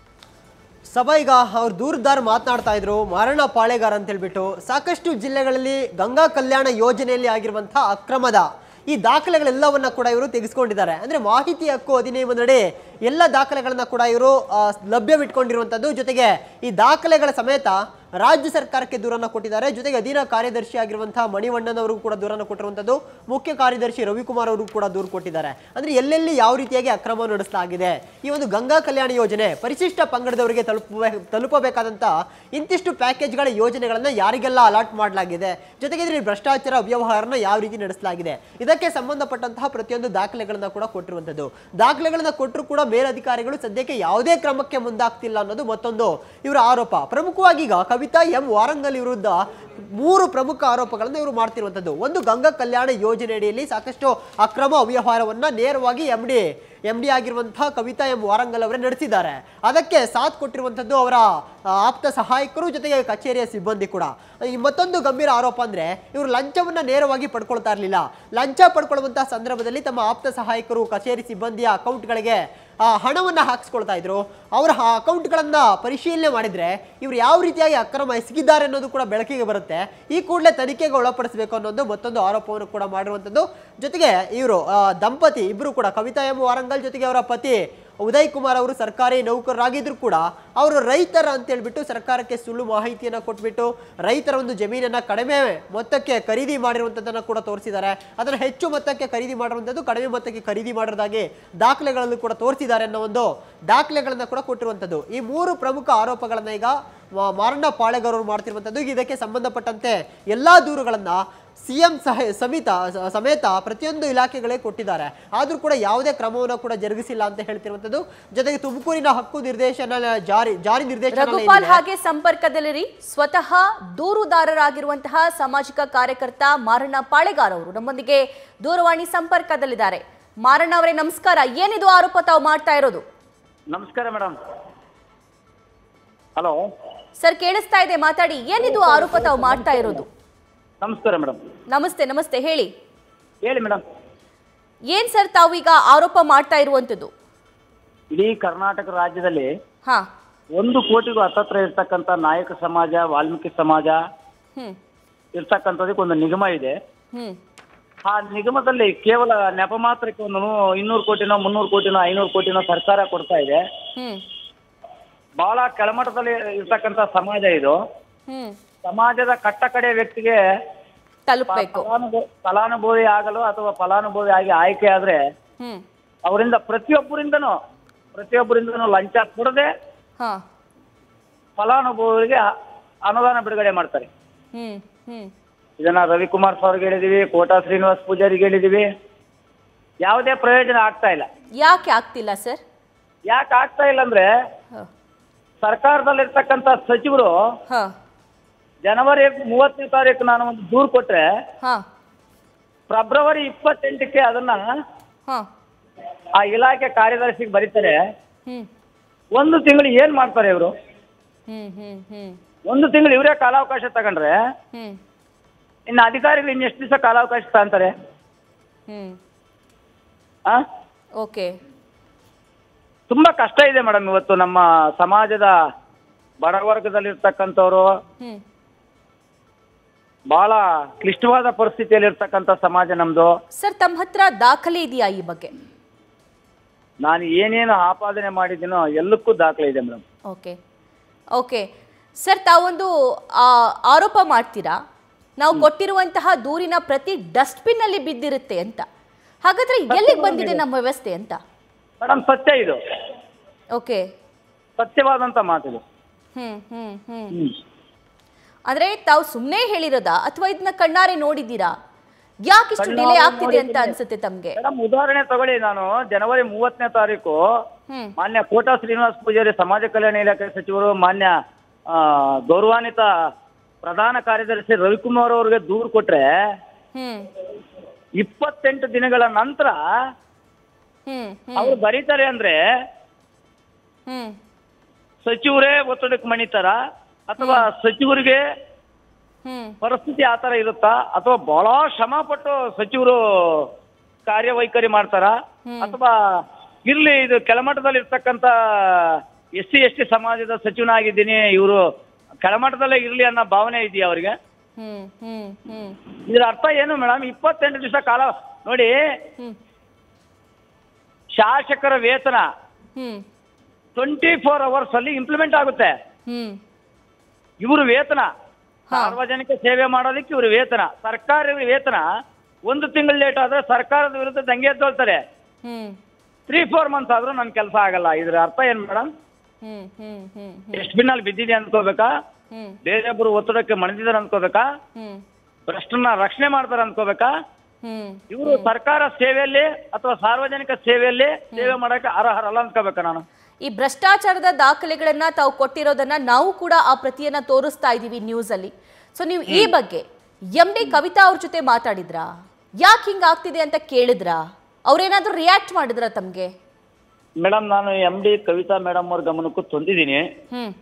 ಸಭಾ ಈಗ ಅವ್ರು ದೂರದಾರ ಮಾತನಾಡ್ತಾ ಇದ್ರು ಮಾರಣ ಪಾಳೆಗಾರ ಅಂತ ಹೇಳ್ಬಿಟ್ಟು ಸಾಕಷ್ಟು ಜಿಲ್ಲೆಗಳಲ್ಲಿ ಗಂಗಾ ಕಲ್ಯಾಣ ಯೋಜನೆಯಲ್ಲಿ ಆಗಿರುವಂತಹ ಅಕ್ರಮದ ಈ ದಾಖಲೆಗಳೆಲ್ಲವನ್ನ ಕೂಡ ಇವರು ತೆಗೆಸ್ಕೊಂಡಿದ್ದಾರೆ ಅಂದ್ರೆ ಮಾಹಿತಿ ಹಕ್ಕು ಅಧಿನಿಯಮದಡಿ ಎಲ್ಲ ದಾಖಲೆಗಳನ್ನ ಕೂಡ ಇವರು ಆ, ಲಭ್ಯವಿಟ್ಕೊಂಡಿರುವಂಥದ್ದು ಜೊತೆಗೆ ಈ ದಾಖಲೆಗಳ ಸಮೇತ ರಾಜ್ಯ ಸರ್ಕಾರಕ್ಕೆ ದೂರನ್ನ ಕೊಟ್ಟಿದ್ದಾರೆ ಜೊತೆಗೆ ಅಧೀನ ಕಾರ್ಯದರ್ಶಿ ಆಗಿರುವಂತಹ ಮಣಿವಣ್ಣನ್ ಅವರಿಗೂ ಕೂಡ ದೂರನ್ನ ಕೊಟ್ಟಿರುವಂಥದ್ದು ಮುಖ್ಯ ಕಾರ್ಯದರ್ಶಿ ರವಿಕುಮಾರ್ ಅವರು ಕೂಡ ದೂರು ಕೊಟ್ಟಿದ್ದಾರೆ ಅಂದ್ರೆ ಎಲ್ಲೆಲ್ಲಿ ಯಾವ ರೀತಿಯಾಗಿ ಅಕ್ರಮ ನಡೆಸಲಾಗಿದೆ ಈ ಒಂದು ಗಂಗಾ ಕಲ್ಯಾಣ ಯೋಜನೆ ಪರಿಶಿಷ್ಟ ಪಂಗಡದವರಿಗೆ ತಲುಪ ತಲುಪಬೇಕಾದಂತ ಇಂತಿಷ್ಟು ಪ್ಯಾಕೇಜ್ಗಳ ಯೋಜನೆಗಳನ್ನ ಯಾರಿಗೆಲ್ಲ ಅಲಾಟ್ ಮಾಡಲಾಗಿದೆ ಜೊತೆಗೆ ಇದರಲ್ಲಿ ಭ್ರಷ್ಟಾಚಾರ ಅವ್ಯವಹಾರನ ಯಾವ ರೀತಿ ನಡೆಸಲಾಗಿದೆ ಇದಕ್ಕೆ ಸಂಬಂಧಪಟ್ಟಂತಹ ಪ್ರತಿಯೊಂದು ದಾಖಲೆಗಳನ್ನ ಕೂಡ ಕೊಟ್ಟಿರುವಂಥದ್ದು ದಾಖಲೆಗಳನ್ನ ಕೊಟ್ಟರು ಕೂಡ ಮೇಲಧಿಕಾರಿಗಳು ಸದ್ಯಕ್ಕೆ ಯಾವುದೇ ಕ್ರಮಕ್ಕೆ ಮುಂದಾಗ್ತಿಲ್ಲ ಅನ್ನೋದು ಮತ್ತೊಂದು ಇವರ ಆರೋಪ ಪ್ರಮುಖವಾಗಿ ಈಗ ಕವಿತಾ ಎಂ ವಾರಂಗಲ್ ವಿರುದ್ಧ ಮೂರು ಪ್ರಮುಖ ಆರೋಪಗಳನ್ನು ಇವರು ಮಾಡ್ತಿರುವಂಥದ್ದು ಒಂದು ಗಂಗಾ ಕಲ್ಯಾಣ ಯೋಜನೆ ಅಡಿಯಲ್ಲಿ ಸಾಕಷ್ಟು ಅಕ್ರಮ ಅವ್ಯವಹಾರವನ್ನ ನೇರವಾಗಿ ಎಂ ಡಿ ಎಂ ಡಿ ಆಗಿರುವಂತಹ ಕವಿತಾ ಎಂ ವಾರಂಗಲ್ ಅವರೇ ನಡೆಸಿದ್ದಾರೆ ಅದಕ್ಕೆ ಸಾಥ್ ಕೊಟ್ಟಿರುವಂಥದ್ದು ಅವರ ಆ, ಆಪ್ತ ಸಹಾಯಕರು ಜೊತೆಗೆ ಕಚೇರಿಯ ಸಿಬ್ಬಂದಿ ಕೂಡ ಈ ಮತ್ತೊಂದು ಗಂಭೀರ ಆರೋಪ ಅಂದ್ರೆ ಇವರು ಲಂಚವನ್ನ ನೇರವಾಗಿ ಪಡ್ಕೊಳ್ತಾ ಇರಲಿಲ್ಲ ಲಂಚ ಪಡ್ಕೊಳ್ಳುವಂತಹ ಸಂದರ್ಭದಲ್ಲಿ ತಮ್ಮ ಆಪ್ತ ಸಹಾಯಕರು ಕಚೇರಿ ಸಿಬ್ಬಂದಿಯ ಅಕೌಂಟ್ಗಳಿಗೆ ಆ ಹಣವನ್ನ ಹಾಕಿಸ್ಕೊಳ್ತಾ ಇದ್ರು ಅವರ ಆ ಅಕೌಂಟ್ಗಳನ್ನ ಪರಿಶೀಲನೆ ಮಾಡಿದ್ರೆ ಇವರು ಯಾವ ರೀತಿಯಾಗಿ ಅಕ್ರಮ ಎಸಗಿದ್ದಾರೆ ಅನ್ನೋದು ಕೂಡ ಬೆಳಕಿಗೆ ಬರುತ್ತೆ ಈ ಕೂಡಲೇ ತನಿಖೆಗೆ ಒಳಪಡಿಸಬೇಕು ಅನ್ನೋದು ಮತ್ತೊಂದು ಆರೋಪವನ್ನು ಕೂಡ ಮಾಡಿರುವಂಥದ್ದು ಜೊತೆಗೆ ಇವರು ದಂಪತಿ ಇಬ್ಬರು ಕೂಡ ಕವಿತಾ ಎಂ ವಾರಂಗಲ್ ಜೊತೆಗೆ ಅವರ ಪತಿ ಉದಯ್ ಕುಮಾರ್ ಅವರು ಸರ್ಕಾರಿ ನೌಕರರಾಗಿದ್ರು ಕೂಡ ಅವರು ರೈತರ ಅಂತ ಹೇಳ್ಬಿಟ್ಟು ಸರ್ಕಾರಕ್ಕೆ ಸುಳ್ಳು ಮಾಹಿತಿಯನ್ನ ಕೊಟ್ಬಿಟ್ಟು ರೈತರ ಒಂದು ಜಮೀನನ್ನ ಕಡಿಮೆ ಮೊತ್ತಕ್ಕೆ ಖರೀದಿ ಮಾಡಿರುವಂಥದ್ದನ್ನ ಕೂಡ ತೋರಿಸಿದ್ದಾರೆ ಅದನ್ನು ಹೆಚ್ಚು ಮೊತ್ತಕ್ಕೆ ಖರೀದಿ ಮಾಡಿರುವಂಥದ್ದು ಕಡಿಮೆ ಮೊತ್ತಕ್ಕೆ ಖರೀದಿ ಮಾಡಿರೋದಾಗಿ ದಾಖಲೆಗಳಲ್ಲೂ ಕೂಡ ತೋರಿಸಿದ್ದಾರೆ ಅನ್ನೋ ಒಂದು ದಾಖಲೆಗಳನ್ನ ಕೂಡ ಕೊಟ್ಟಿರುವಂಥದ್ದು ಈ ಮೂರು ಪ್ರಮುಖ ಆರೋಪಗಳನ್ನ ಈಗ ಮ- ಮಾರಣ್ಣ ಪಾಳೆಗಾರ್ ಅವರು ಮಾಡ್ತಿರುವಂಥದ್ದು ಇದಕ್ಕೆ ಸಂಬಂಧಪಟ್ಟಂತೆ ಎಲ್ಲಾ ದೂರುಗಳನ್ನ ಸಿಎಂ ಸಹ ಸಮೇತ ಸ- ಸಮೇತ ಪ್ರತಿಯೊಂದು ಇಲಾಖೆಗಳೇ ಕೊಟ್ಟಿದ್ದಾರೆ ಆದ್ರೂ ಕೂಡ ಯಾವುದೇ ಕ್ರಮವನ್ನು ಕೂಡ ಜರುಗಿಸಿಲ್ಲ ಅಂತ ಹೇಳ್ತಿರುವಂಥದ್ದು ಜೊತೆಗೆ ತುಮಕೂರಿನ ಹಕ್ಕು ನಿರ್ದೇಶನ ಜಾರಿ ಜಾರಿ ನಿರ್ದೇಶನ ರಘುಪಾಲ್ ಹಾಗೆ ಸಂಪರ್ಕದಲ್ಲಿರಿ ಸ್ವತಃ ದೂರುದಾರರಾಗಿರುವಂತಹ ಸಾಮಾಜಿಕ ಕಾರ್ಯಕರ್ತ ಮಾರಣ್ಣ ಪಾಳೆಗಾರ್ ಅವರು ನಮ್ಮೊಂದಿಗೆ ದೂರವಾಣಿ ಸಂಪರ್ಕದಲ್ಲಿದ್ದಾರೆ ಮಾರಣ್ಣ ಅವರೇ ನಮಸ್ಕಾರ ಏನಿದು ಆರೋಪ ತಾವು ಮಾಡ್ತಾ ಇರೋದು ನಮಸ್ಕಾರ ಮೇಡಮ್ ಹಲೋ ಸರ್ ಕೇಳಿಸ್ತಾ ಇದೆ ಮಾತಾಡಿ ಏನಿದು ಆರೋಪ ತಾವು ಮಾಡ್ತಾ ಇರೋದು ನಮಸ್ಕಾರ ಮೇಡಮ್ ನಮಸ್ತೆ ನಮಸ್ತೆ ಹೇಳಿ ಹೇಳಿ ಮೇಡಮ್ ಏನ್ ಸರ್ ತಾವು ಈಗ ಆರೋಪ ಮಾಡ್ತಾ ಇರುವಂತದ್ದು ಇಡೀ ಕರ್ನಾಟಕ ರಾಜ್ಯದಲ್ಲಿ ಹಾ ಒಂದು ಕೋಟಿಗೂ ಹತ್ತತ್ರ ಇರ್ತಕ್ಕಂಥ ನಾಯಕ ಸಮಾಜ ವಾಲ್ಮೀಕಿ ಸಮಾಜ ಹ್ಮ್ ಇರ್ತಕ್ಕಂಥದಕ್ಕೆ ಒಂದು ನಿಗಮ ಇದೆ ಹ್ಮ್ ಆ ನಿಗಮದಲ್ಲಿ ಕೇವಲ ನೆಪ ಮಾತ್ರಕ್ಕೆ ಒಂದು ನೂ- ಇನ್ನೂರು ಕೋಟಿನೋ ಮುನ್ನೂರು ಕೋಟಿನೋ ಐನೂರು ಕೋಟಿನೋ ಸರ್ಕಾರ ಕೊಡ್ತಾ ಇದೆ ಹ್ಮ್ ಬಹಳ ಕೆಳಮಟ್ಟದಲ್ಲಿ ಇರ್ತಕ್ಕಂಥ ಸಮಾಜ ಇದು ಹ್ಮ್ ಸಮಾಜದ ಕಟ್ಟ ಕಡೆ ವ್ಯಕ್ತಿಗೆ ತಲುಪಬೇಕು ಫಲಾನುಭವಿ ಫಲಾನುಭವಿ ಆಗಲು ಅಥವಾ ಫಲಾನುಭವಿ ಆಗಿ ಆಯ್ಕೆ ಆದ್ರೆ ಹ್ಮ್ ಅವರಿಂದ ಪ್ರತಿಯೊಬ್ಬರಿಂದನೂ ಪ್ರತಿಯೊಬ್ಬರಿಂದನೂ ಲಂಚ ಕೊಡದೆ ಹಾ ಫಲಾನುಭವಿಗೆ ಅನುದಾನ ಬಿಡುಗಡೆ ಮಾಡ್ತಾರೆ ಹ್ಮ್ ಹ್ಮ್ ಇದನ್ನ ರವಿಕುಮಾರ್ ಸರ್ಗೆ ಹೇಳಿದೀವಿ ಕೋಟಾ ಶ್ರೀನಿವಾಸ್ ಪೂಜಾರಿಗೆ ಹೇಳಿದೀವಿ ಯಾವುದೇ ಪ್ರಯೋಜನ ಆಗ್ತಾ ಇಲ್ಲ ಯಾಕೆ ಆಗ್ತಿಲ್ಲ ಸರ್ ಯಾಕೆ ಆಗ್ತಾ ಇಲ್ಲ ಅಂದ್ರೆ ಹ. ಸರ್ಕಾರದಲ್ಲಿರ್ತಕ್ಕಂಥ ಸಚಿವರು ಹಾ ಜನವರಿ ಮೂವತ್ತನೇ ತಾರೀಕು ನಾನು ಒಂದು ದೂರು ಕೊಟ್ರೆ ಹಾ ಫೆಬ್ರವರಿ ಇಪ್ಪತ್ತೆಂಟಕ್ಕೆ ಅದನ್ನ ಹಾ ಆ ಇಲಾಖೆ ಕಾರ್ಯದರ್ಶಿಗೆ ಬರೀತಾರೆ ಹ್ಮ್ ಒಂದು ತಿಂಗಳು ಏನ್ ಮಾಡ್ತಾರೆ ಇವರು ಹ್ಮ್ ಹ್ಮ್ ಹ್ಮ್ ಒಂದು ತಿಂಗಳು ಇವರೇ ಕಾಲಾವಕಾಶ ತಗೊಂಡ್ರೆ ಹ್ಮ್ ಇನ್ನು ಅಧಿಕಾರಿಗಳು ಇನ್ನು ಎಷ್ಟು ದಿವಸ ಕಾಲಾವಕಾಶ ತಗೊಂತಾರೆ ಹ್ಮ್ ಆ ಓಕೆ ತುಂಬಾ ಕಷ್ಟ ಇದೆ ಮೇಡಮ್ ಇವತ್ತು ನಮ್ಮ ಸಮಾಜದ ಬಡವರ್ಗದಲ್ಲಿರ್ತಕ್ಕಂಥವ್ರು ಹ್ಮ್ ಬಹಳ ಕ್ಲಿಷ್ಟವಾದ ಪರಿಸ್ಥಿತಿಯಲ್ಲಿ ಇರ್ತಕ್ಕಂಥ ಸಮಾಜ ನಮ್ದು ಸರ್ ತಮ್ಮ ಹತ್ರ ದಾಖಲೆ ಇದೆಯಾ ಈ ಬಗ್ಗೆ ನಾನು ಏನೇನು ಆಪಾದನೆ ಮಾಡಿದ್ದೀನೋ ಎಲ್ಲಕ್ಕೂ ದಾಖಲೆ ಇದೆ ಮೇಡಮ್ ಓಕೆ ಓಕೆ ಸರ್ ತಾವೊಂದು ಆ, ಆರೋಪ ಮಾಡ್ತೀರಾ ನಾವು ಕೊಟ್ಟಿರುವಂತಹ ದೂರಿನ ಪ್ರತಿ ಡಸ್ಟ್ಬಿನ್ ಅಲ್ಲಿ ಬಿದ್ದಿರುತ್ತೆ ಅಂತ ಹಾಗಾದ್ರೆ ಎಲ್ಲಿಗೆ ಬಂದಿದೆ ನಮ್ಮ ವ್ಯವಸ್ಥೆ ಅಂತ ಮೇಡಮ್ ಸತ್ಯ ಇದು ಓಕೆ ಸತ್ಯವಾದಂತ ಮಾತಿದು ಹ್ಮ್ ಹ್ಮ್ ಹ್ಮ್ ಹ್ಮ್. ಅಂದ್ರೆ ತಾವು ಸುಮ್ಮನೆ ಹೇಳಿರೋದಾ ಅಥವಾ ಇದನ್ನ ಕಣ್ಣಾರೆ ನೋಡಿದ್ದೀರಾ ಯಾಕಿಷ್ಟು ಡಿಲೇ ಕಣ್ಣಾರೆ ಆಗ್ತಿದೆ ಅಂತ ನೋಡಿದ್ದೀನಿ. ಅನ್ಸುತ್ತೆ ತಮ್ಗೆ ಮೇಡಮ್ ಉದಾಹರಣೆ ತಗೊಳ್ಳಿ ನಾನು ಜನವರಿ ಮೂವತ್ತನೇ ತಾರೀಕು ಹ್ಮ್ ಮಾನ್ಯ ಕೋಟಾ ಶ್ರೀನಿವಾಸ ಪೂಜಾರಿ ಸಮಾಜ ಕಲ್ಯಾಣ ಇಲಾಖೆ ಸಚಿವರು ಮಾನ್ಯ ಆ, ಗೌರವಾನ್ವಿತ ಪ್ರಧಾನ ಕಾರ್ಯದರ್ಶಿ ರವಿಕುಮಾರ್ ಅವರಿಗೆ ದೂರು ಕೊಟ್ರೆ ಹ್ಮ್ ಇಪ್ಪತ್ತೆಂಟು ದಿನಗಳ ನಂತರ ಹ್ಮ್ ಹ್ಮ್ ಅವ್ರು ಬರೀತಾರೆ ಅಂದ್ರೆ ಹ್ಮ್ ಸಚಿವರೇ ಒತ್ತಡಕ್ಕೆ ಮಣಿತಾರ ಅಥವಾ ಸಚಿವರಿಗೆ ಹ್ಮ್ ಪರಿಸ್ಥಿತಿ ಆ ಥರ ಇರುತ್ತಾ ಅಥವಾ ಬಹಳ ಶ್ರಮ ಪಟ್ಟು ಸಚಿವರು ಕಾರ್ಯವೈಖರಿ ಮಾಡ್ತಾರ ಅಥವಾ ಇರ್ಲಿ ಇದು ಕೆಳಮಟ್ಟದಲ್ಲಿ ಇರ್ತಕ್ಕಂಥ ಎಸ್ ಸಿ ಎಸ್ ಟಿ ಸಮಾಜದ ಸಚಿವನಾಗಿದ್ದೀನಿ ಇವರು ಕೆಳಮಟ್ಟದಲ್ಲೇ ಇರ್ಲಿ ಅನ್ನೋ ಭಾವನೆ ಇದೆಯಾ ಅವರಿಗೆ ಹ್ಮ್ ಹ್ಮ್ ಹ್ಮ್ ಇದರ ಅರ್ಥ ಏನು ಮೇಡಮ್ ಇಪ್ಪತ್ತೆಂಟು ದಿವಸ ಕಾಲ ನೋಡಿ ಹ್ಮ್ ಶಾಸಕರ ವೇತನ ಹ್ಮ್ ಟ್ವೆಂಟಿ ಫೋರ್ ಅವರ್ಸ್ ಅಲ್ಲಿ ಇಂಪ್ಲಿಮೆಂಟ್ ಆಗುತ್ತೆ ಹ್ಮ್ ಇವರು ವೇತನ ಸಾರ್ವಜನಿಕ ಸೇವೆ ಮಾಡೋದಕ್ಕೆ ಇವರು ವೇತನ ಸರ್ಕಾರಿ ವೇತನ ಒಂದು ತಿಂಗಳು ಲೇಟ್ ಆದ್ರೆ ಸರ್ಕಾರದ ವಿರುದ್ಧ ದಂಗೆ ಎದ್ದೊಳ್ತಾರೆ ಹ್ಮ್ ತ್ರೀ ಫೋರ್ ಮಂತ್ಸ್ ಆದ್ರೂ ನನ್ನ ಕೆಲಸ ಆಗಲ್ಲ ಇದ್ರ ಅರ್ಥ ಏನ್ ಮೇಡಮ್ ಹ್ಮ್ ಹ್ಮ್ ಹ್ಮ್ ಡಸ್ಟ್ಬಿನ್ ಅಲ್ಲಿ ಬಿದ್ದಿದೆ ಅನ್ಕೋಬೇಕಾ ಹ್ಮ್ ಬೇರೊಬ್ಬರು ಒತ್ತಡಕ್ಕೆ ಮಣಿದಿದ್ದಾರೆ ಅನ್ಕೋಬೇಕಾ ಹ್ಮ್ ಭ್ರಷ್ಟನ್ನ ರಕ್ಷಣೆ ಮಾಡ್ತಾರೆ ಅನ್ಕೋಬೇಕಾ ಹ್ಮ್ ಇವರು ಸರ್ಕಾರ ಸೇವೆಯಲ್ಲಿ ಅಥವಾ ಸಾರ್ವಜನಿಕ ಸೇವೆಯಲ್ಲಿ ಸೇವೆ ಮಾಡಕ್ಕೆ ಅರ್ಹರಲ್ಲ ಅನ್ಕೋಬೇಕಾ ನಾನು ಈ ಭ್ರಷ್ಟಾಚಾರದ ದಾಖಲೆಗಳನ್ನ ತಾವು ಕೊಟ್ಟಿರೋದನ್ನ ನಾವು ಕೂಡ ಆ ಪ್ರತಿಯನ್ನ ತೋರಿಸ್ತಾ ಇದ್ದೀವಿ ನ್ಯೂಸ್ ಅಲ್ಲಿ ಸೊ ನೀವು ಈ ಬಗ್ಗೆ ಎಂ ಡಿ ಕವಿತಾ ಅವ್ರ ಜೊತೆ ಮಾತಾಡಿದ್ರಾ ಯಾಕೆ ಹಿಂಗ್ ಆಗ್ತಿದೆ ಅಂತ ಕೇಳಿದ್ರಾ ಅವ್ರೇನಾದ್ರೂ ರಿಯಾಕ್ಟ್ ಮಾಡಿದ್ರಾ ತಮ್ಗೆ ಮೇಡಮ್ ನಾನು ಎಂ ಡಿ ಕವಿತಾ ಮೇಡಮ್ ಅವ್ರ ಗಮನಕ್ಕೂ ತಂದಿದ್ದೀನಿ ಹ್ಮ್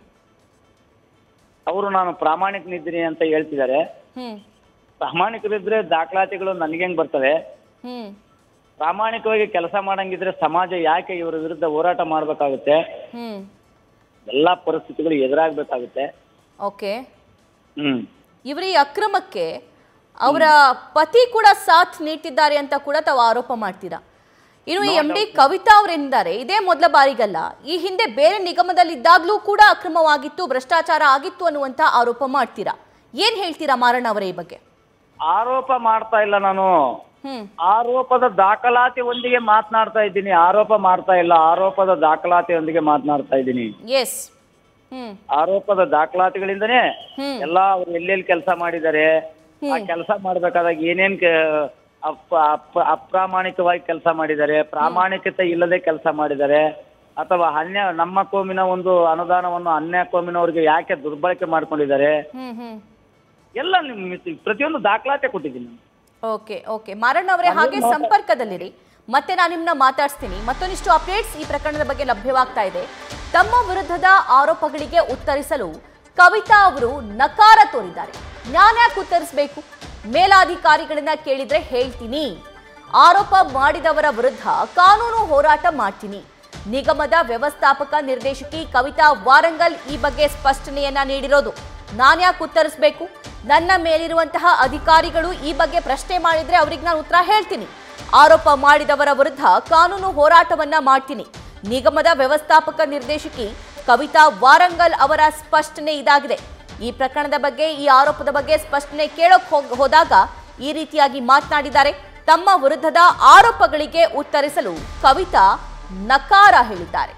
ಅವರು ನಾನು ಪ್ರಾಮಾಣಿಕನಿದ್ದೀನಿ ಅಂತ ಹೇಳ್ತಿದ್ದಾರೆ ಹ್ಮ್ ಪ್ರಾಮಾಣಿಕರಿದ್ರೆ ದಾಖಲಾತಿಗಳು ನನಗೆ ಹೆಂಗ್ ಬರ್ತವೆ ಹ್ಮ್ ಪ್ರಾಮಾಣಿಕವಾಗಿ ಕೆಲಸ ಮಾಡಂಗಿದ್ರೆ ಸಮಾಜ ಯಾಕೆ ಇವರ ವಿರುದ್ಧ ಹೋರಾಟ ಮಾಡಬೇಕಾಗುತ್ತೆ ಹ್ಮ್ ಎಲ್ಲಾ ಪರಿಸ್ಥಿತಿಗಳು ಎದುರಾಗಬೇಕಾಗುತ್ತೆ ಓಕೆ ಹ್ಮ್ ಇವರ ಈ ಅಕ್ರಮಕ್ಕೆ ಅವರ ಪತಿ ಕೂಡ ಸಾಥ್ ನೀಡ್ತಿದ್ದಾರೆ ಅಂತ ಕೂಡ ತಾವು ಆರೋಪ ಮಾಡ್ತೀರಾ ಇನ್ನು ಎಂ ಡಿ ಕವಿತಾ ಅವರೆಂದರೆ ಇದೇ ಮೊದಲ ಬಾರಿಗಲ್ಲ ಈ ಹಿಂದೆ ಬೇರೆ ನಿಗಮದಲ್ಲಿದ್ದಾಗಲೂ ಕೂಡ ಅಕ್ರಮವಾಗಿತ್ತು ಭ್ರಷ್ಟಾಚಾರ ಆಗಿತ್ತು ಅನ್ನುವಂತ ಆರೋಪ ಮಾಡ್ತೀರಾ ಏನ್ ಹೇಳ್ತೀರಾ ಮಾರಣ್ಣ ಅವರೇ ಈ ಬಗ್ಗೆ ಆರೋಪ ಮಾಡ್ತಾ ಇಲ್ಲ ನಾನು ಹ್ಮ್ ಆರೋಪದ ದಾಖಲಾತಿಯೊಂದಿಗೆ ಮಾತನಾಡ್ತಾ ಇದ್ದೀನಿ ಆರೋಪ ಮಾಡ್ತಾ ಇಲ್ಲ ಆರೋಪದ ದಾಖಲಾತಿಯೊಂದಿಗೆ ಮಾತನಾಡ್ತಾ ಇದ್ದೀನಿ ಎಸ್ ಹ್ಮ್ ಆರೋಪದ ದಾಖಲಾತಿಗಳಿಂದನೇ ಹ್ಮ್. ಎಲ್ಲಾ ಅವ್ರು ಎಲ್ಲೆಲ್ಲಿ ಕೆಲಸ ಮಾಡಿದ್ದಾರೆ ಆ ಕೆಲಸ ಮಾಡ್ಬೇಕಾದಾಗ ಏನೇನ್ ಕೆ- ಅಪ್ ಅಪ್- ಅಪ್ರಾಮಾಣಿಕವಾಗಿ ಕೆಲಸ ಮಾಡಿದ್ದಾರೆ ಪ್ರಾಮಾಣಿಕತೆ ಇಲ್ಲದೆ ಕೆಲಸ ಮಾಡಿದ್ದಾರೆ ಅಥವಾ ಅನ್ಯ ನಮ್ಮ ಕೋಮಿನ ಒಂದು ಅನುದಾನವನ್ನು ಅನ್ಯ ಕೋಮಿನವ್ರಿಗೆ ಯಾಕೆ ದುರ್ಬಳಕೆ ಮಾಡ್ಕೊಂಡಿದ್ದಾರೆ ಹ್ಮ್ ಹ್ಮ್ ಎಲ್ಲ ನಿಮ್ ಪ್ರತಿಯೊಂದು ದಾಖಲಾತಿ ಕೊಟ್ಟಿದ್ದೀನಿ ನಾನು. ಓಕೆ ಓಕೆ ಮಾರಣ್ಣ ಅವರೇ ಹಾಗೆ ಸಂಪರ್ಕದಲ್ಲಿರಿ ಮತ್ತೆ ನಾನು ನಿಮ್ಮನ್ನ ಮಾತಾಡ್ಸ್ತೀನಿ ಮತ್ತೊಂದಿಷ್ಟು ಅಪ್ಡೇಟ್ಸ್ ಈ ಪ್ರಕರಣದ ಬಗ್ಗೆ ಲಭ್ಯವಾಗ್ತಾ ಇದೆ ತಮ್ಮ ವಿರುದ್ಧದ ಆರೋಪಗಳಿಗೆ ಉತ್ತರಿಸಲು ಕವಿತಾ ಅವರು ನಕಾರ ತೋರಿದ್ದಾರೆ ನಾನ್ಯಾಕೆ ಉತ್ತರಿಸಬೇಕು ಮೇಲಾಧಿಕಾರಿಗಳನ್ನ ಕೇಳಿದ್ರೆ ಹೇಳ್ತೀನಿ ಆರೋಪ ಮಾಡಿದವರ ವಿರುದ್ಧ ಕಾನೂನು ಹೋರಾಟ ಮಾಡ್ತೀನಿ ನಿಗಮದ ವ್ಯವಸ್ಥಾಪಕ ನಿರ್ದೇಶಕಿ ಕವಿತಾ ವಾರಂಗಲ್ ಈ ಬಗ್ಗೆ ಸ್ಪಷ್ಟನೆಯನ್ನ ನೀಡಿರೋದು ನಾನ್ಯಾಕೆ ಉತ್ತರಿಸಬೇಕು ನನ್ನ ಮೇಲಿರುವಂತಹ ಅಧಿಕಾರಿಗಳು ಈ ಬಗ್ಗೆ ಪ್ರಶ್ನೆ ಮಾಡಿದ್ರೆ ಅವ್ರಿಗೆ ನಾನು ಉತ್ತರ ಹೇಳ್ತೀನಿ ಆರೋಪ ಮಾಡಿದವರ ವಿರುದ್ಧ ಕಾನೂನು ಹೋರಾಟವನ್ನ ಮಾಡ್ತೀನಿ ನಿಗಮದ ವ್ಯವಸ್ಥಾಪಕ ನಿರ್ದೇಶಕಿ ಕವಿತಾ ವಾರಂಗಲ್ ಅವರ ಸ್ಪಷ್ಟನೆ ಇದಾಗಿದೆ ಈ ಪ್ರಕರಣದ ಬಗ್ಗೆ ಈ ಆರೋಪದ ಬಗ್ಗೆ ಸ್ಪಷ್ಟನೆ ಕೇಳೋಕ್ ಹೋಗ್- ಹೋದಾಗ ಈ ರೀತಿಯಾಗಿ ಮಾತನಾಡಿದ್ದಾರೆ ತಮ್ಮ ವಿರುದ್ಧದ ಆರೋಪಗಳಿಗೆ ಉತ್ತರಿಸಲು ಕವಿತಾ ನಕಾರ ಹೇಳಿದ್ದಾರೆ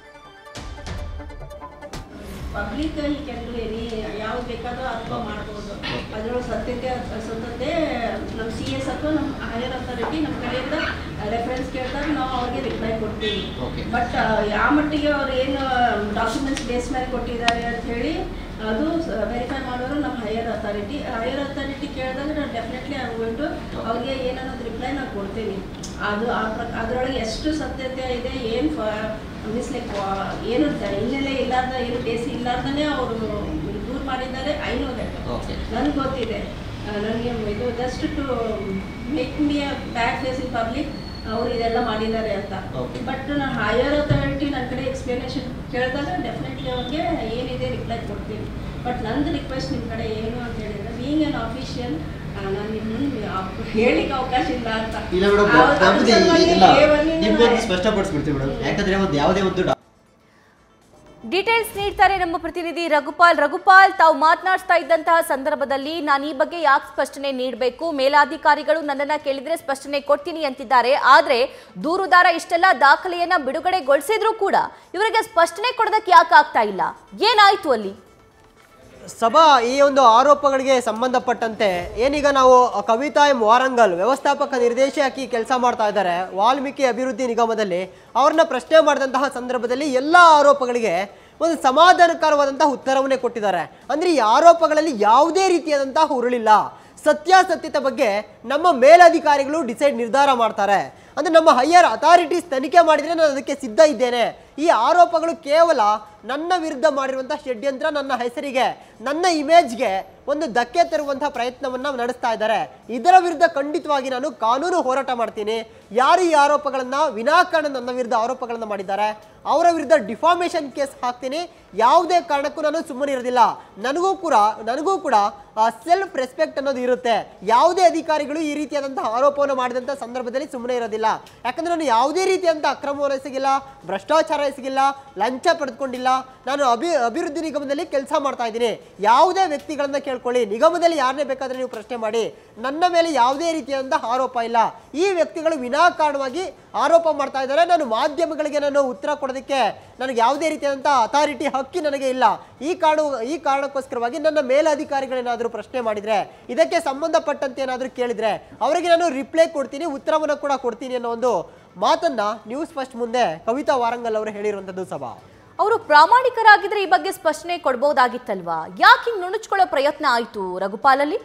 ಪಬ್ಲಿಕ್ ಈ ಕ್ಯಾನ್ ಡೂ ಎನಿ ಯಾವ್ದು ಬೇಕಾದ್ರೂ ಆರೋಪ ಮಾಡ್ಬೋದು ಅದರೊಳಗೆ ಸತ್ಯತೆ ಸತ್ಯತೆ ನಮ್ಮ ಸಿ ಎಸ್ ಅಥವಾ ನಮ್ಮ ಹೈಯರ್ ಅಥಾರಿಟಿ ನಮ್ಮ ಕಡೆಯಿಂದ ರೆಫರೆನ್ಸ್ ಕೇಳಿದಾಗ ನಾವು ಅವ್ರಿಗೆ ರಿಪ್ಲೈ ಕೊಡ್ತೀವಿ ಬಟ್ ಯಾವ ಮಟ್ಟಿಗೆ ಅವ್ರು ಏನು ಡಾಕ್ಯುಮೆಂಟ್ಸ್ ಬೇಸ್ ಮೇಲೆ ಕೊಟ್ಟಿದ್ದಾರೆ ಅಂತ ಹೇಳಿ ಅದು ವೆರಿಫೈ ಮಾಡೋರು ನಮ್ಮ ಹೈಯರ್ ಅಥಾರಿಟಿ ಹೈಯರ್ ಅಥಾರಿಟಿ ಕೇಳಿದಾಗ ನಾವು ಡೆಫಿನೆಟ್ಲಿ ಆಗೋಗ್ಬಿಟ್ಟು ಅವ್ರಿಗೆ ಏನನ್ನೋದು ರಿಪ್ಲೈ ನಾವು ಕೊಡ್ತೀವಿ ಅದು ಆ ಪ್ರ ಅದರೊಳಗೆ ಎಷ್ಟು ಸತ್ಯತೆ ಇದೆ ಏನು ಫ ಮೀನ್ಸ್ ಲೈಕ್ ಏನು ತ- ಹಿನ್ನೆಲೆ ಇಲ್ಲಾರ್ದ ಏನು ಬೇಸಿ ಇಲ್ಲಾರ್ದೇ ಅವರು ದೂರ ಮಾಡಿದ್ದಾರೆ ಐ ನೋ ದಟ್ Okay. ನನಗೆ ಗೊತ್ತಿದೆ ನನಗೆ ಇದು just to make me a bad face in public ಅವರು ಇದೆಲ್ಲ ಮಾಡಿದ್ದಾರೆ ಅಂತ Okay. ಬಟ್ ನಾನು ಹೈಯರ್ ಅಥಾರಿಟಿ ನನ್ನ ಕಡೆ ಎಕ್ಸ್ಪ್ಲನೇಷನ್ ಕೇಳಿದಾಗ ಡೆಫಿನೆಟ್ಲಿ ಅವ್ರಿಗೆ ಏನಿದೆ ರಿಪ್ಲೈ ಕೊಡ್ತೀನಿ ಬಟ್ ನಂದು ರಿಕ್ವೆಸ್ಟ್ ನಿಮ್ಮ ಕಡೆ ಏನು ಅಂತ ಹೇಳಿದ್ರೆ ಬೀಯಿಂಗ್ ಎನ್ ಆಫೀಷಿಯಲ್ ನಾನು ನಿಮ್ಮ ಹೇಳಿಕ್ಕೆ ಅವಕಾಶ ಇಲ್ಲ ಅಂತ ಇಲ್ಲ ಮೇಡಮ್ ಅವ್ರು- ಅದ್ರ ತಪ್ಪದೆ ಸಲುವಾಗಿ ಇಲ್ಲ ಕೇವಲ ನಿಮ್ಗೊಂದು ಸ್ಪಷ್ಟಪಡಿಸ್ಬಿಡ್ತೀವಿ ಮೇಡಮ್ ಯಾಕಂದ್ರೆ ಒಂದು ಯಾವುದೇ ಒಂದು ಡಾ- ಡೀಟೇಲ್ಸ್ ನೀಡ್ತಾರೆ ನಮ್ಮ ಪ್ರತಿನಿಧಿ ರಘುಪಾಲ್ ರಘುಪಾಲ್ ತಾವು ಮಾತನಾಡ್ತಾ ಇದ್ದಂತಹ ಸಂದರ್ಭದಲ್ಲಿ ನಾನು ಈ ಬಗ್ಗೆ ಯಾಕೆ ಸ್ಪಷ್ಟನೆ ನೀಡಬೇಕು ಮೇಲಾಧಿಕಾರಿಗಳು ನನ್ನನ್ನ ಕೇಳಿದ್ರೆ ಸ್ಪಷ್ಟನೆ ಕೊಡ್ತೀನಿ ಅಂತಿದ್ದಾರೆ ಆದ್ರೆ ದೂರುದಾರ ಇಷ್ಟೆಲ್ಲ ದಾಖಲೆಯನ್ನ ಬಿಡುಗಡೆಗೊಳಿಸಿದ್ರು ಕೂಡ ಇವರಿಗೆ ಸ್ಪಷ್ಟನೆ ಕೊಡೋದಕ್ಕೆ ಯಾಕೆ ಆಗ್ತಾ ಇಲ್ಲ ಏನಾಯ್ತು ಅಲ್ಲಿ ಸಭಾ ಈ ಒಂದು ಆರೋಪಗಳಿಗೆ ಸಂಬಂಧಪಟ್ಟಂತೆ ಏನೀಗ ನಾವು ಕವಿತಾ ಎಂ ವಾರಂಗಲ್ ವ್ಯವಸ್ಥಾಪಕ ನಿರ್ದೇಶಕಿ ಕೆಲಸ ಮಾಡ್ತಾ ಇದ್ದಾರೆ ವಾಲ್ಮೀಕಿ ಅಭಿವೃದ್ಧಿ ನಿಗಮದಲ್ಲಿ ಅವ್ರನ್ನ ಪ್ರಶ್ನೆ ಮಾಡಿದಂತಹ ಸಂದರ್ಭದಲ್ಲಿ ಎಲ್ಲ ಆರೋಪಗಳಿಗೆ ಒಂದು ಸಮಾಧಾನಕರವಾದಂತಹ ಉತ್ತರವನ್ನೇ ಕೊಟ್ಟಿದ್ದಾರೆ ಅಂದ್ರೆ ಈ ಆರೋಪಗಳಲ್ಲಿ ಯಾವುದೇ ರೀತಿಯಾದಂತಹ ಹುರುಳಿಲ್ಲ ಸತ್ಯಾಸತ್ಯತೆ ಬಗ್ಗೆ ನಮ್ಮ ಮೇಲಧಿಕಾರಿಗಳು ಡಿಸೈಡ್ ನಿರ್ಧಾರ ಮಾಡ್ತಾರೆ ಅಂದ್ರೆ ನಮ್ಮ ಹೈಯರ್ ಅಥಾರಿಟೀಸ್ ತನಿಖೆ ಮಾಡಿದ್ರೆ ನಾನು ಅದಕ್ಕೆ ಸಿದ್ಧ ಇದ್ದೇನೆ ಈ ಆರೋಪಗಳು ಕೇವಲ ನನ್ನ ವಿರುದ್ಧ ಮಾಡಿರುವಂತಹ ಷಡ್ಯಂತ್ರ ನನ್ನ ಹೆಸರಿಗೆ ನನ್ನ ಇಮೇಜ್ಗೆ ಒಂದು ಧಕ್ಕೆ ತರುವಂತಹ ಪ್ರಯತ್ನವನ್ನ ನಡೆಸ್ತಾ ಇದ್ದಾರೆ ಇದರ ವಿರುದ್ಧ ಖಂಡಿತವಾಗಿ ನಾನು ಕಾನೂನು ಹೋರಾಟ ಮಾಡ್ತೀನಿ ಯಾರು ಈ ಆರೋಪಗಳನ್ನ ವಿನಾಕಾರಣ ನನ್ನ ವಿರುದ್ಧ ಆರೋಪಗಳನ್ನ ಮಾಡಿದ್ದಾರೆ ಅವರ ವಿರುದ್ಧ ಡಿಫಾರ್ಮೇಶನ್ ಕೇಸ್ ಹಾಕ್ತೀನಿ ಯಾವುದೇ ಕಾರಣಕ್ಕೂ ನಾನು ಸುಮ್ಮನೆ ಇರೋದಿಲ್ಲ ನನಗೂ ಕೂಡ ನನಗೂ ಕೂಡ ಸೆಲ್ಫ್ ರೆಸ್ಪೆಕ್ಟ್ ಅನ್ನೋದು ಇರುತ್ತೆ ಯಾವುದೇ ಅಧಿಕಾರಿಗಳು ಈ ರೀತಿಯಾದಂತಹ ಆರೋಪವನ್ನು ಮಾಡಿದಂಥ ಸಂದರ್ಭದಲ್ಲಿ ಸುಮ್ಮನೆ ಇರೋದಿಲ್ಲ ಯಾಕಂದ್ರೆ ನಾನು ಯಾವುದೇ ರೀತಿಯಾದಂಥ ಅಕ್ರಮವನ್ನು ಎಸಗಿಲ್ಲ ಭ್ರಷ್ಟಾಚಾರ ಎಸಗಿಲ್ಲ ಲಂಚ ಪಡೆದುಕೊಂಡಿಲ್ಲ ನಾನು ಅಭಿ ಅಭಿವೃದ್ಧಿ ನಿಗಮದಲ್ಲಿ ಕೆಲಸ ಮಾಡ್ತಾ ಇದ್ದೀನಿ ಯಾವುದೇ ವ್ಯಕ್ತಿಗಳನ್ನ ಕೇಳ್ಕೊಳ್ಳಿ ನಿಗಮದಲ್ಲಿ ಯಾರನ್ನೇ ಬೇಕಾದ್ರೆ ನೀವು ಪ್ರಶ್ನೆ ಮಾಡಿ ನನ್ನ ಮೇಲೆ ಯಾವುದೇ ರೀತಿಯಾದಂತಹ ಆರೋಪ ಇಲ್ಲ ಈ ವ್ಯಕ್ತಿಗಳು ವಿನಾಕಾರಣವಾಗಿ ಆರೋಪ ಮಾಡ್ತಾ ಇದ್ದಾರೆ ನಾನು ಮಾಧ್ಯಮಗಳಿಗೆ ನಾನು ಉತ್ತರ ಕೊಡೋದಕ್ಕೆ ನನಗೆ ಯಾವುದೇ ರೀತಿಯಾದಂಥ ಅಥಾರಿಟಿ ಹಕ್ಕಿ ನನಗೆ ಇಲ್ಲ ಈ ಕಾರಣ ಈ ಕಾರಣಕ್ಕೋಸ್ಕರವಾಗಿ ನನ್ನ ಮೇಲಧಿಕಾರಿಗಳೇನಾದರೂ ಪ್ರಶ್ನೆ ಮಾಡಿದ್ರೆ ಇದಕ್ಕೆ ಸಂಬಂಧಪಟ್ಟಂತೆ ಏನಾದರೂ ಕೇಳಿದ್ರೆ ಅವರಿಗೆ ನಾನು ರಿಪ್ಲೈ ಕೊಡ್ತೀನಿ ಉತ್ತರವನ್ನು ಕೂಡ ಕೊಡ್ತೀನಿ ಅನ್ನೋ ಒಂದು ಮಾತನ್ನ ನ್ಯೂಸ್ ಫಸ್ಟ್ ಮುಂದೆ ಕವಿತಾ ವಾರಂಗಲ್ ಅವರು ಹೇಳಿರುವಂಥದ್ದು ಸಭಾ ಅವರು ಪ್ರಾಮಾಣಿಕರಾಗಿದ್ರೆ ಈ ಬಗ್ಗೆ ಸ್ಪಷ್ಟನೆ ಕೊಡ್ಬೋದಾಗಿತ್ತಲ್ವಾ ಯಾಕೆ ಹಿಂಗ್ ನುಣುಚ್ಕೊಳ್ಳೋ ಪ್ರಯತ್ನ ಆಯ್ತು ರಘುಪಾಲಲ್ಲಿ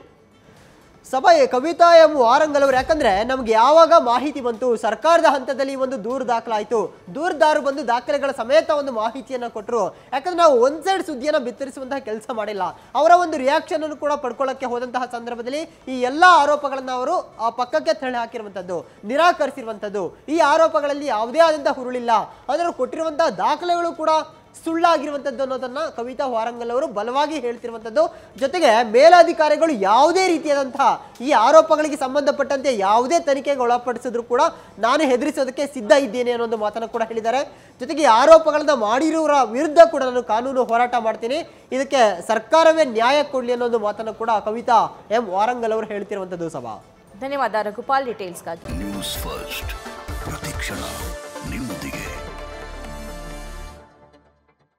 ಸಭಾ ಕವಿತಾ ಎಂ ವಾರಂಗಲ್ ಅವರು ಯಾಕಂದ್ರೆ ನಮ್ಗೆ ಯಾವಾಗ ಮಾಹಿತಿ ಬಂತು ಸರ್ಕಾರದ ಹಂತದಲ್ಲಿ ಈ ಒಂದು ದೂರು ದಾಖಲಾಯಿತು ದೂರದಾರು ಬಂದು ದಾಖಲೆಗಳ ಸಮೇತ ಒಂದು ಮಾಹಿತಿಯನ್ನ ಕೊಟ್ಟರು ಯಾಕಂದ್ರೆ ನಾವು ಒಂದ್ ಸೈಡ್ ಸುದ್ದಿಯನ್ನ ಬಿತ್ತರಿಸುವಂತಹ ಕೆಲಸ ಮಾಡಿಲ್ಲ ಅವರ ಒಂದು ರಿಯಾಕ್ಷನ್ ಅನ್ನು ಕೂಡ ಪಡ್ಕೊಳ್ಳಕ್ಕೆ ಹೋದಂತಹ ಸಂದರ್ಭದಲ್ಲಿ ಈ ಎಲ್ಲಾ ಆರೋಪಗಳನ್ನ ಅವರು ಆ ಪಕ್ಕಕ್ಕೆ ತಳ್ಳಿ ಹಾಕಿರುವಂತದ್ದು ನಿರಾಕರಿಸಿರುವಂತದ್ದು ಈ ಆರೋಪಗಳಲ್ಲಿ ಯಾವುದೇ ಆದಂತಹ ಹುರುಳಿಲ್ಲ ಅದರ ಕೊಟ್ಟಿರುವಂತಹ ದಾಖಲೆಗಳು ಕೂಡ ಸುಳ್ಳಾಗಿರುವಂಥದ್ದು ಅನ್ನೋದನ್ನ ಕವಿತಾ ವಾರಂಗಲ್ ಅವರು ಬಲವಾಗಿ ಹೇಳ್ತಿರುವಂಥದ್ದು ಜೊತೆಗೆ ಮೇಲಾಧಿಕಾರಿಗಳು ಯಾವುದೇ ರೀತಿಯಾದಂತಹ ಈ ಆರೋಪಗಳಿಗೆ ಸಂಬಂಧಪಟ್ಟಂತೆ ಯಾವುದೇ ತನಿಖೆಗೆ ಒಳಪಡಿಸಿದ್ರು ಕೂಡ ನಾನು ಹೆದರಿಸೋದಕ್ಕೆ ಸಿದ್ಧ ಇದ್ದೇನೆ ಅನ್ನೋ ಒಂದು ಮಾತನ್ನು ಕೂಡ ಹೇಳಿದ್ದಾರೆ ಜೊತೆಗೆ ಈ ಆರೋಪಗಳನ್ನ ಮಾಡಿರೋರ ವಿರುದ್ಧ ಕೂಡ ನಾನು ಕಾನೂನು ಹೋರಾಟ ಮಾಡ್ತೀನಿ ಇದಕ್ಕೆ ಸರ್ಕಾರವೇ ನ್ಯಾಯ ಕೊಡಲಿ ಅನ್ನೋ ಒಂದು ಮಾತನ್ನು ಕೂಡ ಕವಿತಾ ಎಂ ವಾರಂಗಲ್ ಅವರು ಹೇಳ್ತಿರುವಂಥದ್ದು ಸಭಾ ಧನ್ಯವಾದ ರಘುಪಾಲ್ ಡೀಟೇಲ್ಸ್ಗಾಗಿ ನ್ಯೂಸ್ ಫಸ್ಟ್ ಪ್ರತಿಕ್ಷಣ ನಿಮ್ಮೊಂದಿಗೆ